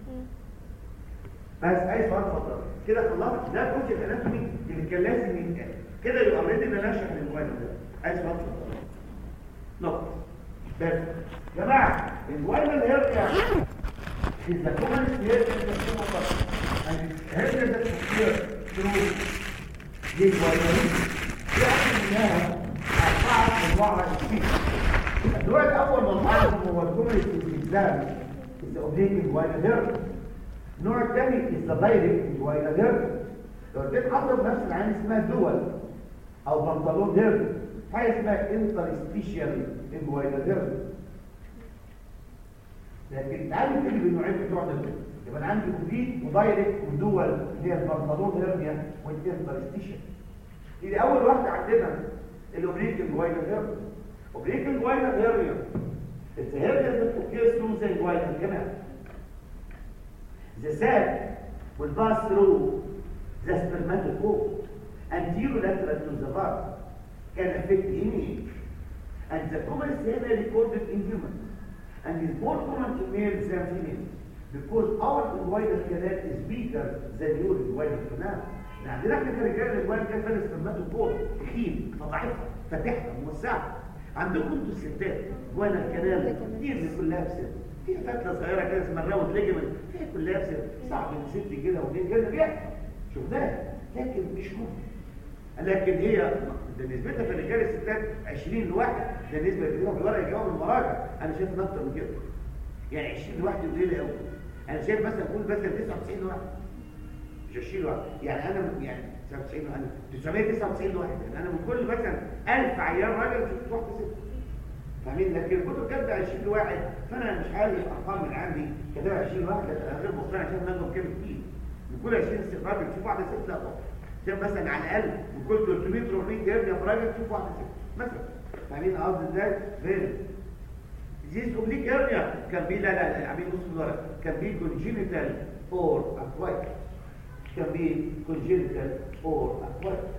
بس اي سؤال اتفضل كده خلصت ده كوتش الاناتومي اللي كان لازم يتقال كده يبقى اوريدي ان انا اشرح للموبايل ده اي سؤال اتفضل نقطه بس يا جماعه الموبايل الهرنيا إذا كمان هي تكون فقط هي ده تفكير ثرو ليه ولا يعني منها أربعة أربعة كتير الدور الأول والأعظم هو الجملة الاستخدام إذا أوبليك الوايل هيرن النوع الثاني إذا دايركت الوايل هيرن لو اديت حضر نفس العين اسمها دول أو بنطلون هيرن حاجة اسمها انترستيشيال الوايل هيرن لكن تعالوا نكتب النوعين بتوع دول يبقى انا عندي اوبليك ودايركت ودول اللي هي البنطلون هيرنيا والانترستيشن دي اول واحده عندنا الاوبليك الجوينال هيرنيا اوبليك الجوينال هيرنيا الهيرنيا بتوكيس ثرو زي الجوينال كمان the sac will pass through the spermatophore anterolateral to the var can affect any age and the commonest here recorded in humans and is more common in males than females because our inguinal canal is weaker than your inguinal canal. عندنا احنا كرجال الانguinal canal فيها سpermatophore تخين فضعيفه فاتحه موسعه عندكم انتوا الستات inguinal canal كتير اللي كلها بسن في فتله صغيره كده اسمها الراوند ليجمنت فيها كلها بسن صعب ست كده ودي كده بيحصل شفناها لكن مش ممكن لكن هي نسبتها في الرجال الستات 20 لواحد ده النسبه اللي بتجيبها في الورق الجواب المراجع انا شايف ان اكتر من كده يعني 20 لواحد قليله قوي انا شايف مثلا اقول مثلا 99 لواحد مش 20 لواحد يعني انا يعني 99 انا 999 لواحد يعني انا من كل مثلا 1000 عيان راجل شفت واحده ست فاهمين لكن الكتب كاتبه 20 لواحد فانا مش عارف الارقام من عندي كاتبها 20 لواحد انا غير مقتنع عشان نقدر كام كتير من كل 20 ست راجل تشوف واحده ست لا طبعا شوف مثلا على الاقل من كل 300 400 جرام يا راجل تشوف واحده ست مثلا فاهمين قصدي ازاي فين This oblique hernia can be لا لا لا عمين نص من ورا can be congenital or acquired can be congenital or acquired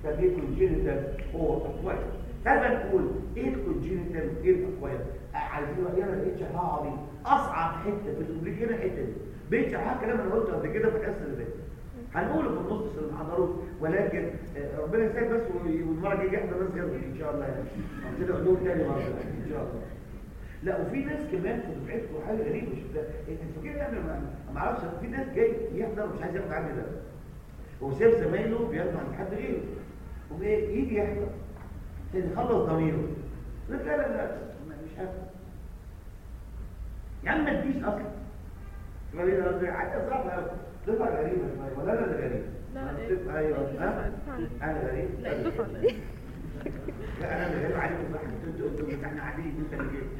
خليه كونجينيتال هو اكواير فانا نقول ايه الكونجينيتال وايه الاكواير عايزين رأينا الاتش ار عظيم اصعب حته في الاوبليك هنا الحته دي بيتش ار كلام انا قلته قبل كده في الحصه اللي فاتت هنقوله في النص في المحاضرات ولكن آه، ربنا يسعدك بس والمره الجايه احنا ناس غيرك ان شاء الله يعني كده اقول لهم تاني مره ان شاء الله لا وفي ناس كمان في دفعتكم حاجه غريبه شفتها انتوا كده يعني ما ما اعرفش في ناس جاي يحضر مش عايز ياخد عني ده هو ساب زمايله بياخد عند حد غيره وايه يجي يحضر عشان يخلص ضميره لا لا لا لا مش هاخد يا عم ما تجيش اصلا غريبه حاجه صعبه قوي دفعه غريبه شويه ولا انا اللي غريب لا، أنا إيه. بتبقى ايوه ها دفعة. انا غريب لا الدفعة دي لا انا اللي غريب عليكم صح انتوا انتوا انتوا احنا قاعدين انت اللي جيت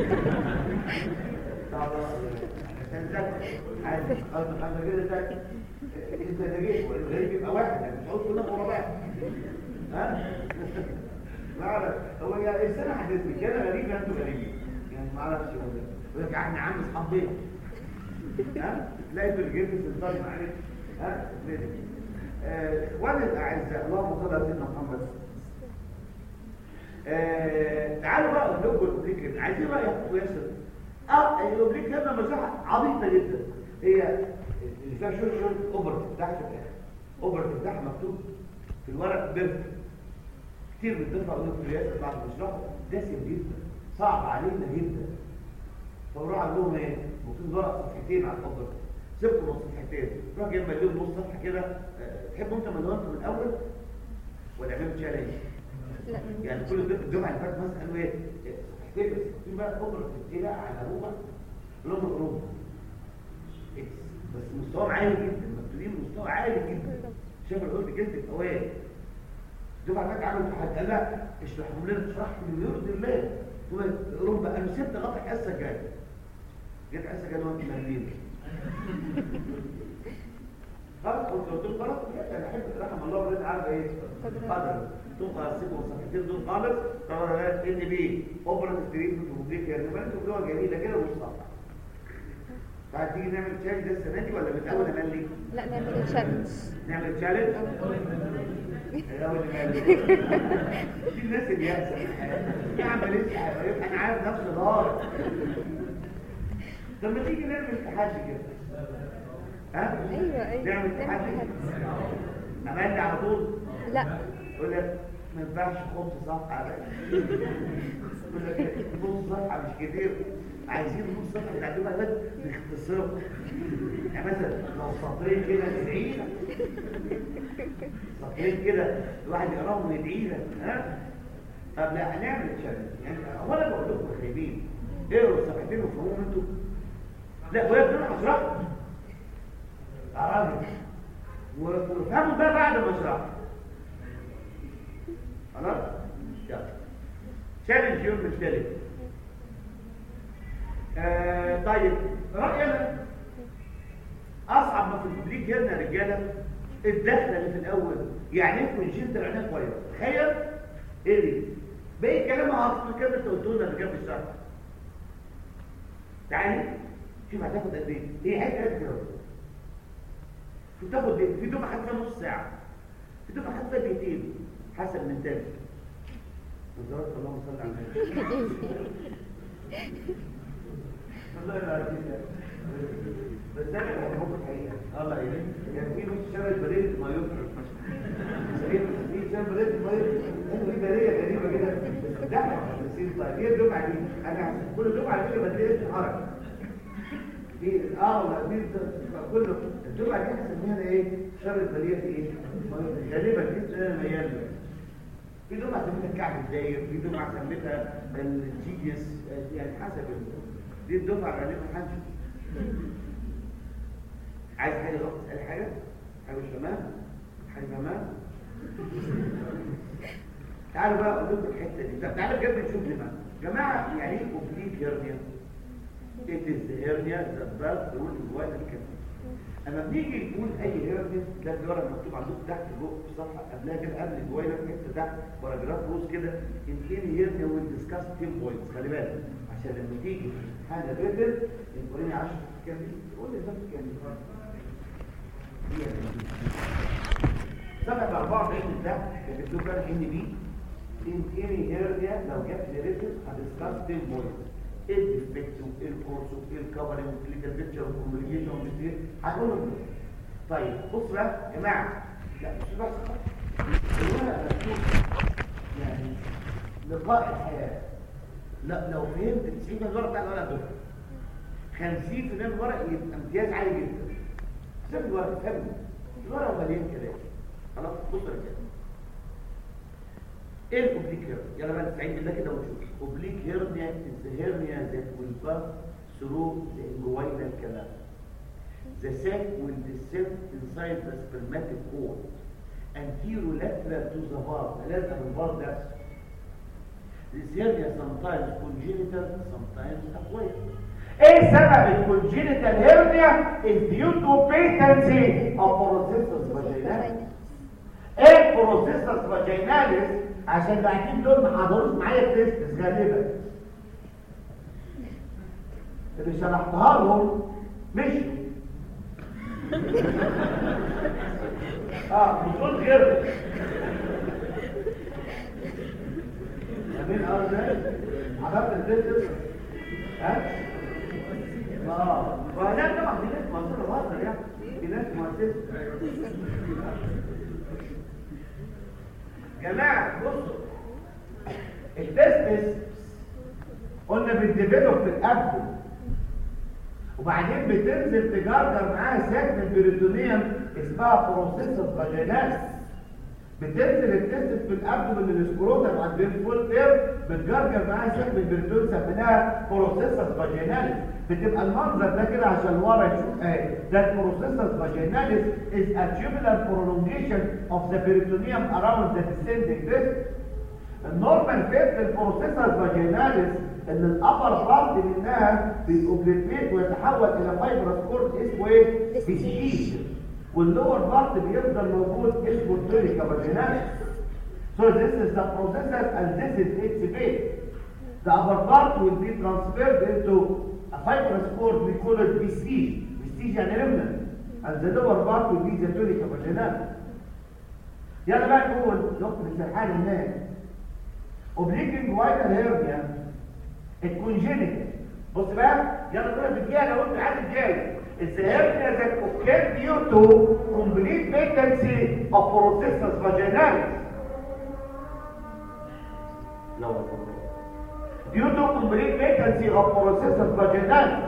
طبعا عشان ذاك عادي قصدك انا كده ذاك انت اللي جيت والغريب يبقى واحد يعني مش عاوز كلنا ورا بعض ها لا لا هو يا انسان حدثني كده غريب يا انتوا غريبين يعني ما اعرفش هو ده يقول لك احنا عم اصحاب بيت ها تلاقي في الجيب سلطان معلش ها ليه؟ آه، اخواني الاعزاء اللهم صل على سيدنا محمد آه، تعالوا بقى اقول لكم الاوبليك هنا عايزين رايك يا ياسر اه الاوبليك هنا مساحه عبيطه جدا هي اللي فيها شويه شويه اوبرت بتاعها في الاخر اوبرت بتاعها مكتوب في الورق بيرفكت كتير بتدفع يقول لك في ياسر بعد ما يشرحوا دسم جدا صعب علينا جدا فبروح اقول لهم ايه مكتوب ورق صفحتين على الخبر سبتوا نص صفحتين روح جايب مليون نص صفحه كده آه، تحبوا انت مليونته من الاول ولا عملت تشالنج لا يعني كل الدفعه الجمعه اللي فاتت مثلا قالوا ايه إيه، صفحتين بس في بقى خبره ايه بقى على روبا لهم روبا اكس بس مستواهم عالي جدا مكتوبين مستوى عالي جدا شايف القلت جلد اوائل الدفعه اللي فاتت عملت حد قال لا اشرحهم لنا اشرحهم من يرضي الله ثم روبا انا سبت غطى الحصه الجايه جت حصه جايه وانت مهلين خلاص قلت قلت له خلاص بجد انا احب رحم الله ولاد عارف ايه قدر تقوم خلاص سيبوا الصفحتين دول خالص قرارات ان بي اوبرا تريتمنت وبريك يعني ما انتوا بتوع جميله كده ومش صح فهتيجي نعمل تشالنج ده السنه دي ولا من اول امال لا نعمل تشالنج نعمل تشالنج الاول امال دي الناس اللي يأسى يا عم لسه هيبقى انا عارف نفسي ضار طب ما تيجي نعمل تحدي كده ها ايوه ايوه نعمل تحدي عملت على طول لا يقول لك ما ينفعش خمس صفحه يقول لك نص صفحه مش كتير عايزين نص صفحه بتعلمها بس نختصرها يعني مثلا لو سطرين كده تدعي لك سطرين كده الواحد يقراهم ويدعي لك ها طب لا هنعمل تشالنج يعني هو انا بقول لكم خايبين اقروا الصفحتين وفهموهم انتوا لا وهي بتقول هشرحهم يا راجل وافهموا ده بعد ما اشرحه خلاص يلا تشالنج يوم الثالث آه طيب رأيي انا اصعب ما في البليك هنا يا رجاله الدخله اللي في الاول يعني ايه كونجنت العنايه كويس تخيل ايه دي باقي كلام هحط كده انت قلت لنا اللي جنب الشرح تعالي شوف هتاخد قد ايه هي حته قد كده شوف تاخد ايه في دفعه حتى نص ساعه في دفعه حتى دقيقتين حسب من تاني وزارة اللهم صل على النبي الله يبارك فيك بس ده كان هيحب الحقيقه الله يهديك يعني في نص شارع البريد ما يفرق في شارع البريد ما يفرق في بريه غريبه كده بس ده احنا بنسيب طيب هي الدفعه دي انا كل دفعه على فكره بدي اسم حركه دي اه ولا دي كله الدفعه دي هنسميها ايه شر البريه ايه غالبا دي انا ميال له. في دفعه سميتها الكعب الداير في دفعه سميتها الجيجس يعني حسب ال- دي الدفعه غالبا هنشوف عايز حاجه غلط تسال حاجه حاجه مش تمام حاجه تمام تعالوا بقى اقول لكم الحته دي طب تعالوا بجد نشوف لي بقى جماعه يعني ايه اوبليك هيرنيا it is the hernia that does the root inguinal cavity اما بنيجي نقول اي هيرنيا ده الورق مكتوب عندكم تحت فوق في الصفحه قبلها كده قبل الجوينه حته تحت باراجراف روز كده ان any hernia will discuss 10 points خلي بالك عشان لما تيجي حاجه ريتل يقول لي 10 كام قول لي ده كام صفحه 44 ده بتكتب لنا ان بي in any area لو جت narrative هدسكاس 10 points ايه الديفكت وايه الكورس وايه الكفرنج والكليكال بيكتشر والكوميونيكيشن والبيتير هنقولهم دول. طيب بصوا بقى يا جماعه لا مش بس الورقه مكتوب يعني لقاء الحياه لا لو فهمت 90 من الورق بتاع الورق دول 50% من الورق يبقى امتياز عالي جدا سيب الورق فهمني الورق مليان كلام خلاص بص يا رجاله ايه الاوبليك هيرنيا يلا بقى نستعين بالله كده ونشوف اوبليك هيرنيا از ذا هيرنيا ذات ويل باس ثرو ذا انجوينال canal the sac will descend inside the spermatic cord anterolateral to the valve لازم الفالف ده This hernia sometimes congenital, sometimes acquired. ايه سبب الكونجينيتال هيرنيا is due to patency of processus vaginalis. ايه processus vaginalis عشان بعدين دول ما حضروش معايا التست غالبا اللي شرحتها لهم مشوا اه بتقول غير مين اه ازاي حضرت التست ها اه وهذا طبعا دي ناس منصوره بهزر يعني دي ناس مؤسسه جماعه بصوا التستس قلنا بتديفلوب في الابدن وبعدين بتنزل تجرجر معاها ساكن البريتونيوم اسمها بروسيسس فاجيناليس بتنزل التستس في الابدن من السكروتم عند الفول تيرم بتجرجر معاها ساكن البريتونيوم سميناها بروسيسس فاجيناليس بتبقى المنظر ده كده عشان ورا يشوف ايه ده البروسيسس فاجيناليس is a tubular prolongation of the peritoneum around the descending disc النورمال فيت للبروسيسس فاجيناليس ان الابر بارت منها بيوبليتيت ويتحول الى فايبرس كورد اسمه ايه بيسيش واللور بارت بيفضل موجود اسمه التونيكا فاجيناليس So this is the processes and this is its fate. The upper part will be transferred into a fibrous cord we call it vestige. Vestige يعني remnant. And the lower part will be the tunica vaginalis. يلا بقى نقول نقطة السرحان هناك. Oblique vital hernia الكونجينيتال بص بقى يلا كده بالجايه لو انت عايز الجايه الذهاب ذات اوكير ديو تو كومبليت فيكنسي اوف بروسيسس فاجيناليس لو due to complete vacancy of processus vaginalis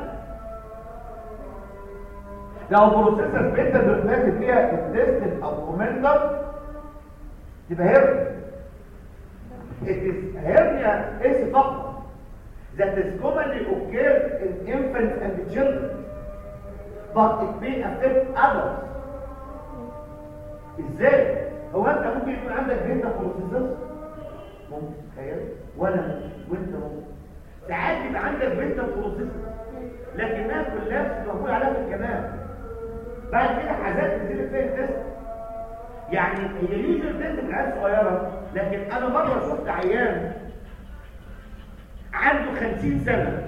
لو processus بنت دلوقتي فيها intestine او momentum تبقى hernia it is hernia is فقط that is commonly occur in infants and children but it may affect adults ازاي هو انت ممكن يكون عندك بنت بروسيسس ممكن تخيل ولا ممكن وانت ممكن ساعات يبقى عندك بنت بروسيسس لكنها كلها مقبول عليها في الكلام بعد كده حاجات تنزل فيها التست يعني هي يوجد تست في العيال صغيره لكن انا مره شفت عيان عنده 50 سنة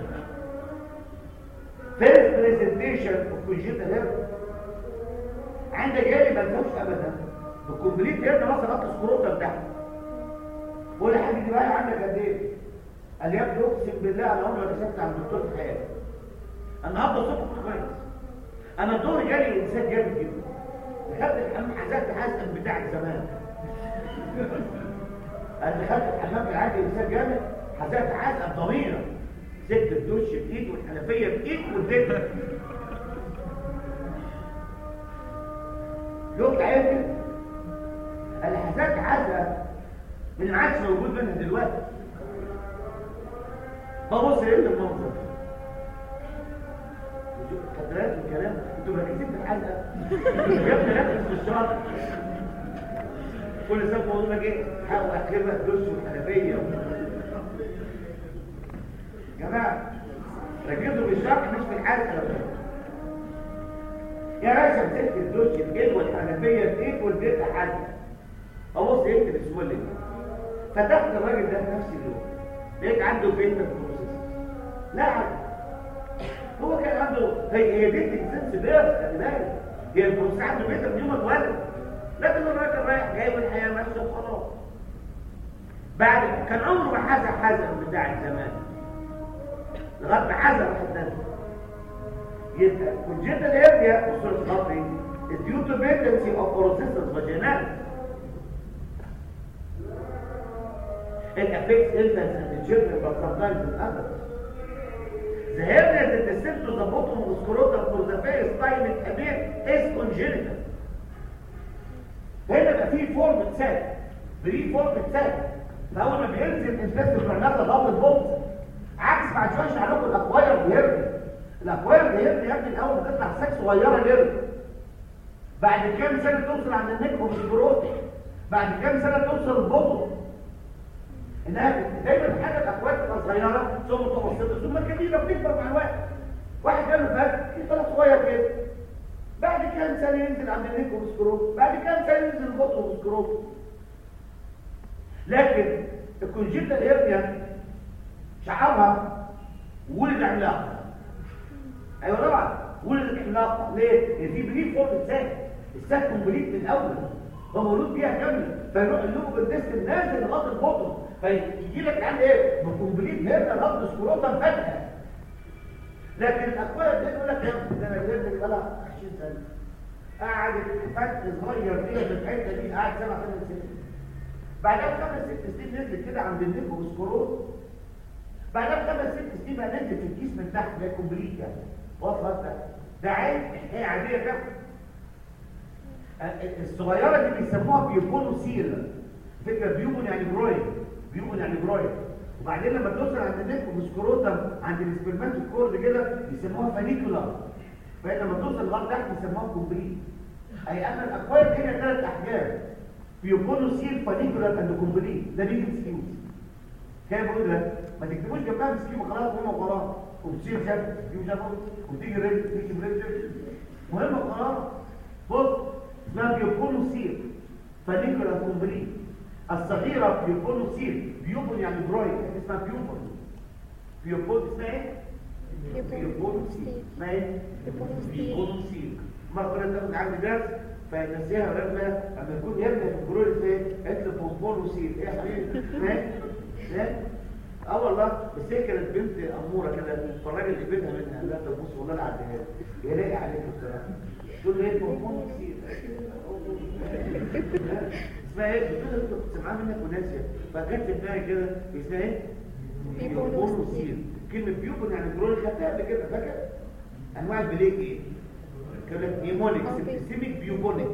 first presentation of congenital hernia عند جالي ما تفوش ابدا بكمبليت هيرنا مثلا قط السكروتا بتاعته بقول يا حبيبي بقى عندك قد ايه قال لي يا ابني اقسم بالله انا عمري ما كشفت عن الدكتور في حياتي النهارده الصبح كنت كويس انا دوري جالي انسان جامد جدا دخلت الحمام حزقت حزقا بتاع زمان انا دخلت الحمام العادي انسان جامد حزقت حزقه بضميره سبت الدش بايد والحنفيه بايد والدكه شفت عيال كده اللي حزقت حزقه اللي ما عادش موجود منها دلوقتي ببص ايه المنظر كدرات الكلام انتوا مركزين في الحلقه يا ابني ركز في الشرط كل سنه موضوع جه حاول اخرها الدش والحنفيه جماعه ركزوا في الشرح مش في الحلقه يا باشا مسكت الدش الايد والحنفيه بايد والبيت حد ابص يكتب السؤال فتحت الراجل ده في نفس اليوم لقيت عنده بنت بروسيس لا عادي هو كان عنده هي هي بنت انسان سبير خلي بالك هي البروسيس عنده بنت من يوم اتولد لكن الراجل رايح جاي والحياه ماشيه وخلاص بعد كان عمره ما حزن حزن بتاع زمان لغايه ما حزن حتى يبقى congenital hernia وصول خطي is due to pregnancy of processus vaginalis It affects infants and the children but sometimes in adults. The hernia that descends to the bottom of the scrotum for the first time it appears is congenital. هنا بقى فيه فورم سات بري فورم سات فاول ما بينزل الانفست بيعمل ضغط البوكس عكس بعد شويه اشرح لكم الاكواير بيرمي الاكواير بيرمي يا ابني الاول بتطلع ساك صغيره يرمي بعد كام سنه توصل عند النك والسكروت بعد كام سنه توصل البطن انها دايما حاجه الاكواد تبقى صغيره ثم متوسطه ثم كبيره بتكبر مع الوقت واحد جاله فات يطلع صغير كده بعد كام سنه ينزل عند النك والسكروت بعد كام سنه ينزل البطن والسكروت لكن الكونجيتال هيرنيا شعرها ولد عملاق ايوه طبعا ولد عملاق ليه؟ لان في بريف فوق الساك الساك كومبليت من الاول هو مولود بيها كامله فيروح اللوب الديست نازل لغايه البطن فيجي لك عند ايه؟ كومبليت هنا لغايه سكروتا فاتحه لكن الاكواد دي يقول لك يا ابني ده انا جبت طلع 20 سنه قعد فتح صغير كده في الحته دي قعد سبع ثمان سنين بعدها بخمس ست سنين نزلت كده عند النيك والسكروت بعدها بخمس ست سنين بقى نزلت في الكيس من تحت ده كومبليت يعني وصلت ده ده عين هي عاديه كده الصغيره دي بيسموها بيوبونو سيل فكره بيوبون يعني بروين بيوبون يعني بروين وبعدين لما توصل عند النيك والسكروتم عند الاسبرمات الكورد كده بيسموها فانيكولار فلما توصل لغايه تحت بيسموها كومبليت اي ان الاكواد هنا ثلاث احجام بيكونوا سيل فانيكولار اند كومبليت ده بيجي سكيوز كان بقول لك ما تكتبوش جنبها سكيو خلاص هم وخلاص وتصير شاف سكيو شافه وتيجي رجل تيجي برجل مهم خلاص بص اسمها بيكونوا سيل فانيكولار كومبليت الصغيره بيكونوا سيل بيوبون يعني برويد اسمها بيوبون بيوبون اسمها ايه؟ بيوبون سيل اسمها ايه؟ بيوبون سيل مرة كنا تاخد عندي درس فنسيها ولما لما يكون يبدا في الجرول ايه قالت لي بونبون وسيل ايه يا حبيبي فاهم فاهم اه والله بس هي كانت بنت اموره كده فالراجل اللي بينها منها قال لها طب بص والله العديها هي لاقي عليك بصراحه تقول لي ايه بونبون وسيل اسمها ايه بتقول لي كنت سامعاها منك وناسيه فجت في دماغي كده اسمها ايه بيوبون وسيل كلمه بيوبون يعني جرول خدتها قبل كده فاكر انواع البليك ايه كلمة نيمونيك سيستميك بيوبونيك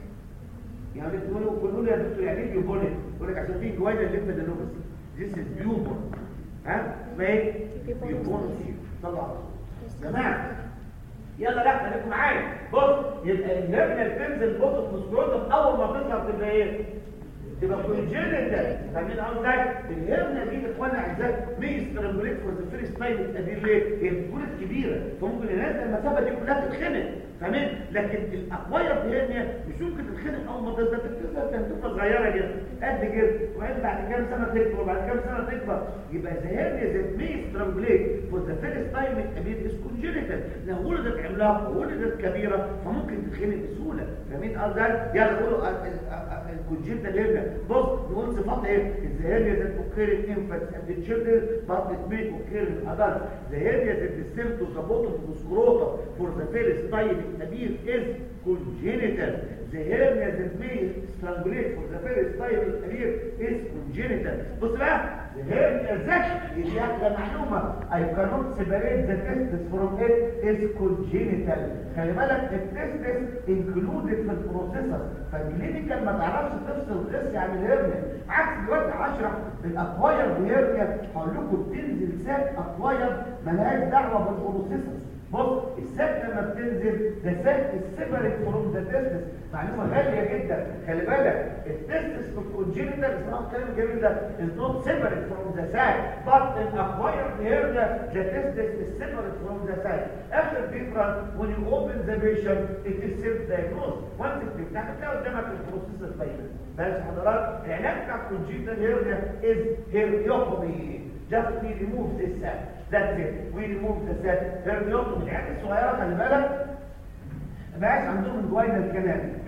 يعني تقولوا كلنا يا دكتور يعني ايه بيوبونيك يقول لك عشان في جواينا الليمفا دانوبس ذيس از بيوبون ها ما ايه بيوبون طلع جماعه يلا لا خليكم معايا بص يبقى الهرنه بتنزل بص في السكروتم اول ما تظهر تبقى ايه تبقى كونجينيتال فاهمين قصدي الهرنه دي بتولع ازاي ميس ترامبوليت فور ذا فيرست تايم التدريب ليه هي بتكون كبيره فممكن الناس المسافه دي كلها تتخنق فاهمين لكن الاكواير هرنيا مش ممكن تتخنق اول ما تظهر تظهر تنتفه صغيره كده قد كده وبعدين بعد كام سنه تكبر وبعد كام سنه تكبر يبقى ذا هرنيا ذات ميس ترامبوليت فور ذا فيرست تايم التدريب از كونجينيتال لو ولدت عملاقه ولدت كبيره فممكن تتخنق بسهوله فاهمين قصدي يلا قولوا الكونجينيتال هرنيا بص نقول صفات ايه الزهرية that occur in infants and in children but it may occur in adults the hernia that descends to the bottom of the scrotum for the first time in appear is congenital the hernia that may strangulate for the first time in appear is congenital بص بقى the hernia that دي احلى معلومة I cannot separate the testis from it is congenital خلي بالك التستس included في البروسيسور فالكلينيكال ما تعرفش تفصل غسي عن الهرنيا عكس دلوقتي هشرح الاكواير بهرنيا هقول لكم بتنزل ساك اكواير ملهاش دعوه بالبروسيسور بص الساك لما بتنزل ده ساك السيبريت فروم ذا تستس معلومه غاليه جدا خلي بالك التستس في الكونجينيتال اسمها الكلام الجميل ده از نوت سيبريت فروم ذا ساك بس الاكواير هيرنيا ذا تستس از سيبريت فروم ذا ساك اخر ديفرنس when you open the patient it is self diagnosed once بتفتح تلاقي قدامك البروسيسور باينه بس حضرات العلاج بتاع الكونجينيتال هيرنيا از هيرنيوكومي just we remove this sac that's it we remove the sac هيرنيوكومي العيال الصغيره خلي بالك بقاش عندهم الجوينه الكلام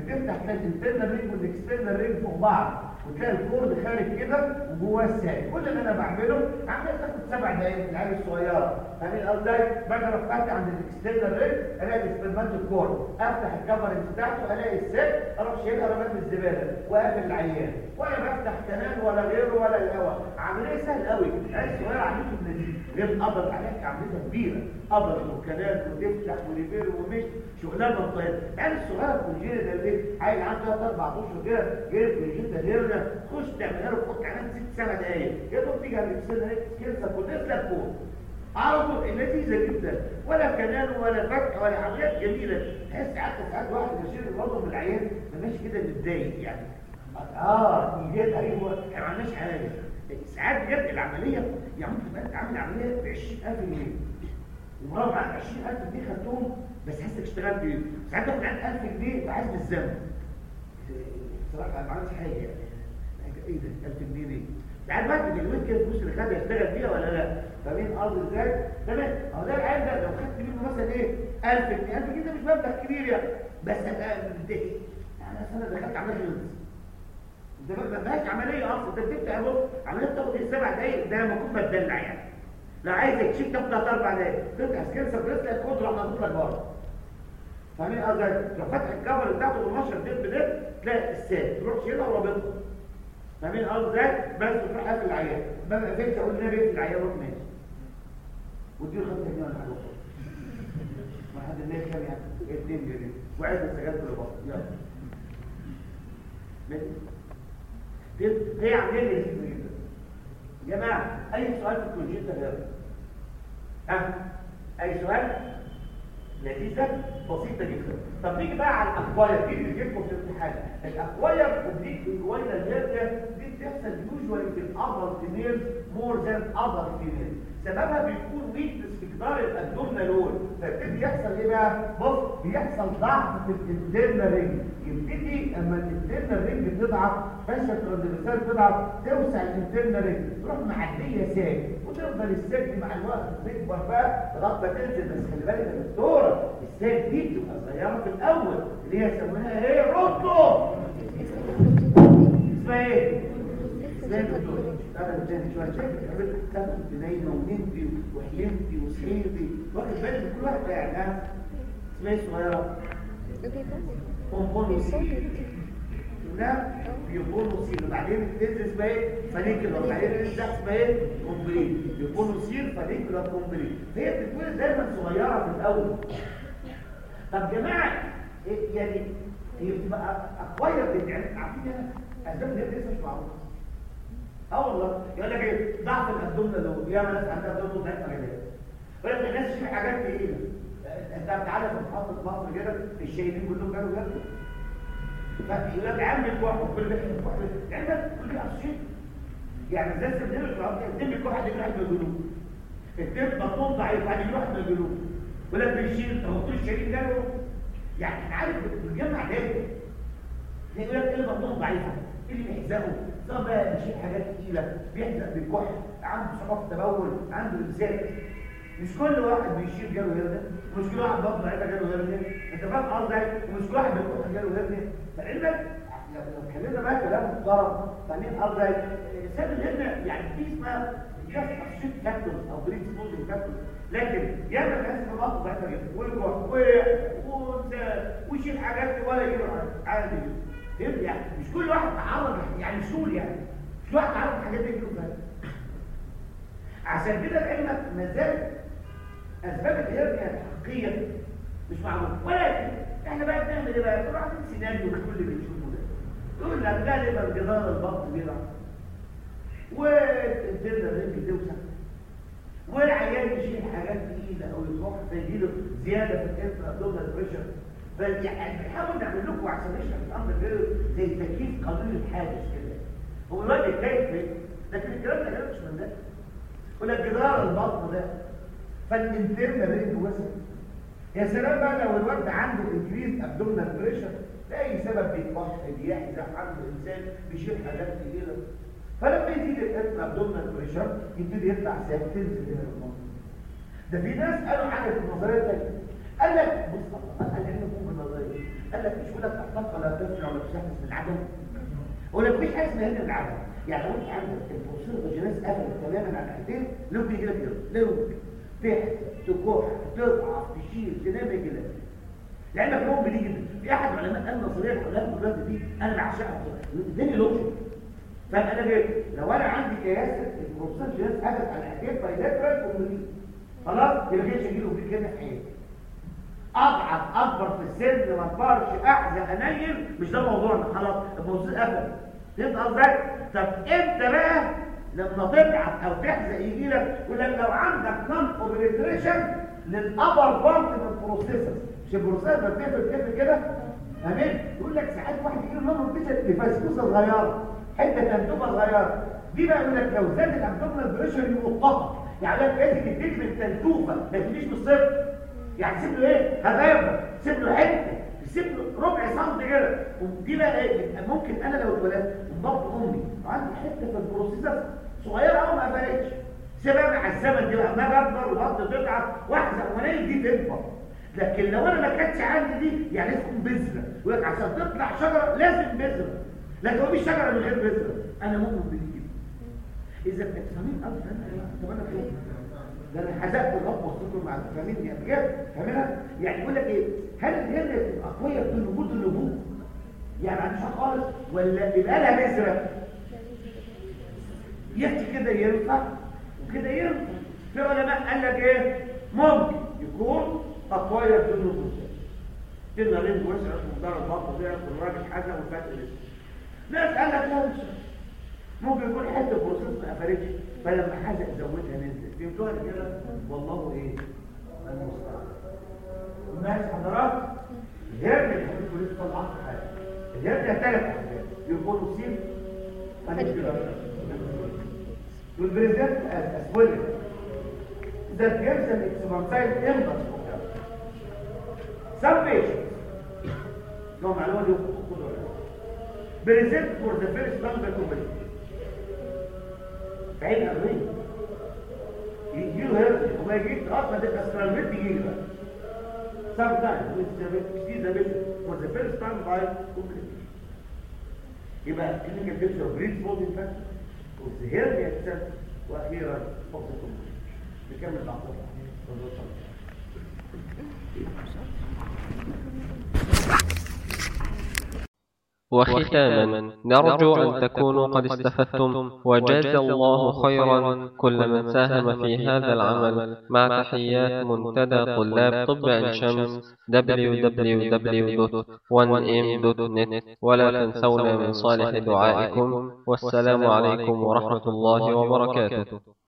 بتفتح تلاقي الانترنال رينج والاكسترنال رينج فوق بعض وتلاقي الكورد خارج كده وجواه السائل كل اللي انا بعمله عمال تاخد سبع دقايق في العيال الصغيره يعني الازاي باجي رفعت عند الاكسترنال رينج الاقي الاكسبيرمنت الكورد افتح الكفر بتاعته الاقي السائل اروح شايلها رمات الزباله واقفل العيان ولا بفتح كنال ولا غيره ولا الهواء عمليه سهله قوي العيال الصغيره عملته ابن غير قبض عليك عمليه كبيره قبض وكنال وتفتح وليبير ومش شغلانه طيب العيال الصغيره كونجينيتال ده ليه عيل عنده 3 4 اشهر كده جايب كونجينيتال هيرنا خش تعملها له تحط كمان 6 7 دقايق يا دوب تيجي على السنه كده كلها فوق على طول لذيذه جدا ولا كنان ولا فتح ولا عمليات جميله تحس حتى ساعات واحد يشيل الوضع من العيان ما ماشي كده متضايق يعني اه ايجاد ايوه احنا ما عملناش حاجه ساعات بجد العمليه يعني ممكن تبقى انت عامل عمليه ب 20000 جنيه ومرة معاك 20000 جنيه خدتهم بس حاسك اشتغلت بيهم ساعات تاخد معاك 1000 جنيه وعايز بالذنب بصراحه ما عملتش حاجه يعني ايه ده 1000 جنيه ليه؟ ساعات بقى تجلوين كده الفلوس اللي خدها يشتغل بيها ولا لا فمين قصد ازاي تمام اهو ده العيال ده لو خدت منه مثلا ايه 1000 جنيه 1000 جنيه ده مش مبلغ كبير يعني بس انا متضايق يعني انا دخلت عمليه خلص ده ما بقاش عمليه اصلا ده بتبدا اهو عمليه تاخد ايه سبع دقايق ده لما اكون بتدلع يعني لو عايز تشيك تاخد ثلاث اربع دقايق تفتح سكين سبريس تلاقي الكود راح نازل لك بره فاهمين قصدي لو فتح الكفر بتاعته بالمشر دب دب تلاقي الساد تروح شيلها ورابطها فاهمين قصدي ازاي بس تروح قافل العيان ما قفلتش اقول لنا بيقفل العيان روح ماشي واديله 5 جنيه ولا حاجه ما حد الناس كام يعني 2 جنيه وعايز السجاير في البطن يلا ماشي هي عمليه لذيذه جدا يا جماعه اي سؤال في الكونجيتا غير ها اي سؤال لذيذه بسيطه جدا طب نيجي بقى على الاكواير دي اللي بتجيبكم في الامتحان الاكواير وبديك الجوينه الهيرجه دي بتحصل يوجوالي في الابر فيميل مور ذان اذر فيميل سببها بيكون ويكنس في جدار الابدومينال وول فبتبتدي يحصل ايه بقى بص بيحصل ضعف في الانترنال رينج يبتدي اما الانترنال رينج تضعف فاشل ترانزفيرسال تضعف توسع الانترنال رينج تروح معديه ساك وتفضل الساك دي مع الوقت تكبر بقى لغايه ما تنزل بس خلي بالك يا دكتوره الساك دي بتبقى صغيره في الاول اللي هي يسموها ايه روتو اسمها ايه؟ اسمها الدكتور انا تاني شويه شايف قابلت كنت نايمه ونمتي وحلمتي وصحيتي واخد بالك من كل واحده يعني ها اسمها ايه الصغيره؟ بونبونوسيل لا بيبونوسيل وبعدين تنزل اسمها ايه؟ فانيكولا وبعدين تنزل اسمها ايه؟ كومبليت بيبونوسيل فانيكولا كومبليت فهي بتتولد دايما صغيره في الاول طب جماعه إيه يعني هي بتبقى اكواير يعني عارفين اسباب اللي لسه مش معروفه اه والله يقول لك ايه ضعف الابدومينال لو ياما ناس عندها ابدومينال ضعيف مجالات يقول لك الناس تشيل حاجات تقيله انت بتعرف في محطه مصر كده الشهيدين كلهم كانوا جنبه فيقول لك عم الكحل كل ده الكحل يعني كل ده شيء يعني زي السبدين الشعب الدم الكحل اللي واحد من الجنوب الدم بطون ضعيف يعني واحد من الجنوب يقول لك بيشيل طب كل الشهيد جنبه يعني انت عارف بتجمع ده يقول لك ايه بطون ضعيفه اللي بيحزقه سواء بقى بيشيل حاجات تقيله بيحزق بالكحل عنده شرف تبول عنده امساك مش كل واحد بيشيل جاله هرنه مش كل واحد بطن ضعيفه جاله هرنه انت فاهم قصدي ومش كل واحد بالكحل جاله هرنه فعلمك لو اتكلمنا بقى كلام محترم فاهمين قصدي سبب الهرنه يعني في اسمها جاست اشيت فاكتورز او بريد سبوزنج فاكتورز لكن ياما ناس في بطن ضعيفه جدا والكحل ويشيل حاجات ولا يجيب عادي جدا يعني مش كل واحد تعرض يعني شغل يعني مش واحد تعرض الحاجات دي كلها عشان كده علمك ما زال اسباب الهرنيا الحقيقيه مش معروفه ولكن احنا بقى بنعمل ايه بقى كل واحد سيناريو كل اللي بنشوفه ده يقول لك غالبا جدار البطن بيضع والانترنال رينج توسع والعيان يشيل حاجات تقيله او يصح فيجيله زياده في الانترا ابدومينال بريشر يعني بنحاول نعمل لكم عشان نشرح الامر غير زي تكييف قانون الحادث كده هو الراجل كيف لكن الكلام ده مش من ده يقول لك جدار البطن ده فالانترنال رينج وسع يا سلام بقى لو الواد عنده انكريز ابدومينال بريشر لاي سبب بيتبطح بيحزق عنده انسان بيشيل حاجات كتيره فلما يزيد الابدومينال بريشر يبتدي يطلع ساك تنزل هنا المنطقه ده في ناس قالوا حاجه في النظريه الثانيه قال لك بص قال لك نقوم بالنظريه قال لك مش يقول لك تحتفظ ولا تفرع ولا تشخص من العدم هو لك مفيش حاجه اسمها هنا العدم يعني لو انت عندك البروسيس فاجيناس قفلت تماما على الحيتين لو بيجي لك كده لو تحت تكح تضعف تشيل تنام يجي لك لعلمك الام دي جدا في احد علماء قال نظريه الحالات دلوقتي دي انا بعشقها اداني لوجيك فاهم انا ليه لو انا عندي قياس البروسيس فاجيناس قفلت على الحيتين بايلاترال كومبليت خلاص يبقى كده يجي له في كده في حياتي اضعف اكبر في السن ما اكبرش احزن انيل مش ده موضوعنا خلاص البروسيس قفل فهمت قصدي طب امتى بقى لما تضعف او تحزق يجي لك يقول لك لو عندك نون اوبريتريشن للابر بارت من البروسيسور مش البروسيسور بتقفل بتقفل كده امين يقول لك ساعات واحد يجي له نون اوبريتريشن لفسفوسه صغيره حته تنتوبه صغيره دي بقى يقول لك لو زاد الابدومينال بريشر يمطها يعني لك لازم تبتدي من تنتوفه ما تبتديش من الصفر يعني سيب له ايه هبابه سيب له حته سيب له ربع سم كده ودي بقى ايه ممكن انا لو اتولدت من بطن امي وعندي حته في البروسيسور صغيره قوي ما قفلتش سيبها مع الزمن دي بقى ما بكبر وبطن تضعف واحزق ونيل دي تكبر لكن لو انا ما كانتش عندي دي يعني لازم تكون بذره يقول لك عشان تطلع شجره لازم بذره لكن مفيش شجره من غير بذره انا مؤمن بدي اذا الفامين اب طب انا فين ده انا حزقت الرب وصلت مع الفامين دي بجد فاهمها يعني يقول لك ايه هل الهرة تبقى قويه بدون وجود النبوغ يعني عنديش خالص ولا يبقى لها بذره يحكي كده ينفع وكده ينفع في علماء قال لك ايه ممكن يكون اقويه بدون وجود كده رينج وسع مقدار البطه دي والراجل حاجه والفتح لسه ناس قال لك لا مش ممكن يكون حته بروسيس ما قفلتش فلما حاجه زودها نزلت فهمتوها كده والله ايه المستعان الناس حضرات الهرم اللي حضرتك لسه طلعت حاجه الهرم ده ثلاث حاجات يكونوا سيف والبريزنت اسولد that gives an external impulse some patients لو معلومه دي خدوا present for the first time by company عين أغنية يجي له هرد وما يجيش لغايه ما تبقى استرالمنت يجي له بقى sometimes with the see the vision for the first time by company يبقى clinical picture of breed folding factor والزهير يكتسب واخيرا فقط الكمبيوتر نكمل بعد وختاما نرجو أن تكونوا قد استفدتم وجاز الله خيرا كل من ساهم في هذا العمل مع تحيات منتدى طلاب طب عين شمس www.1m.net ولا تنسونا من صالح دعائكم والسلام عليكم ورحمة الله وبركاته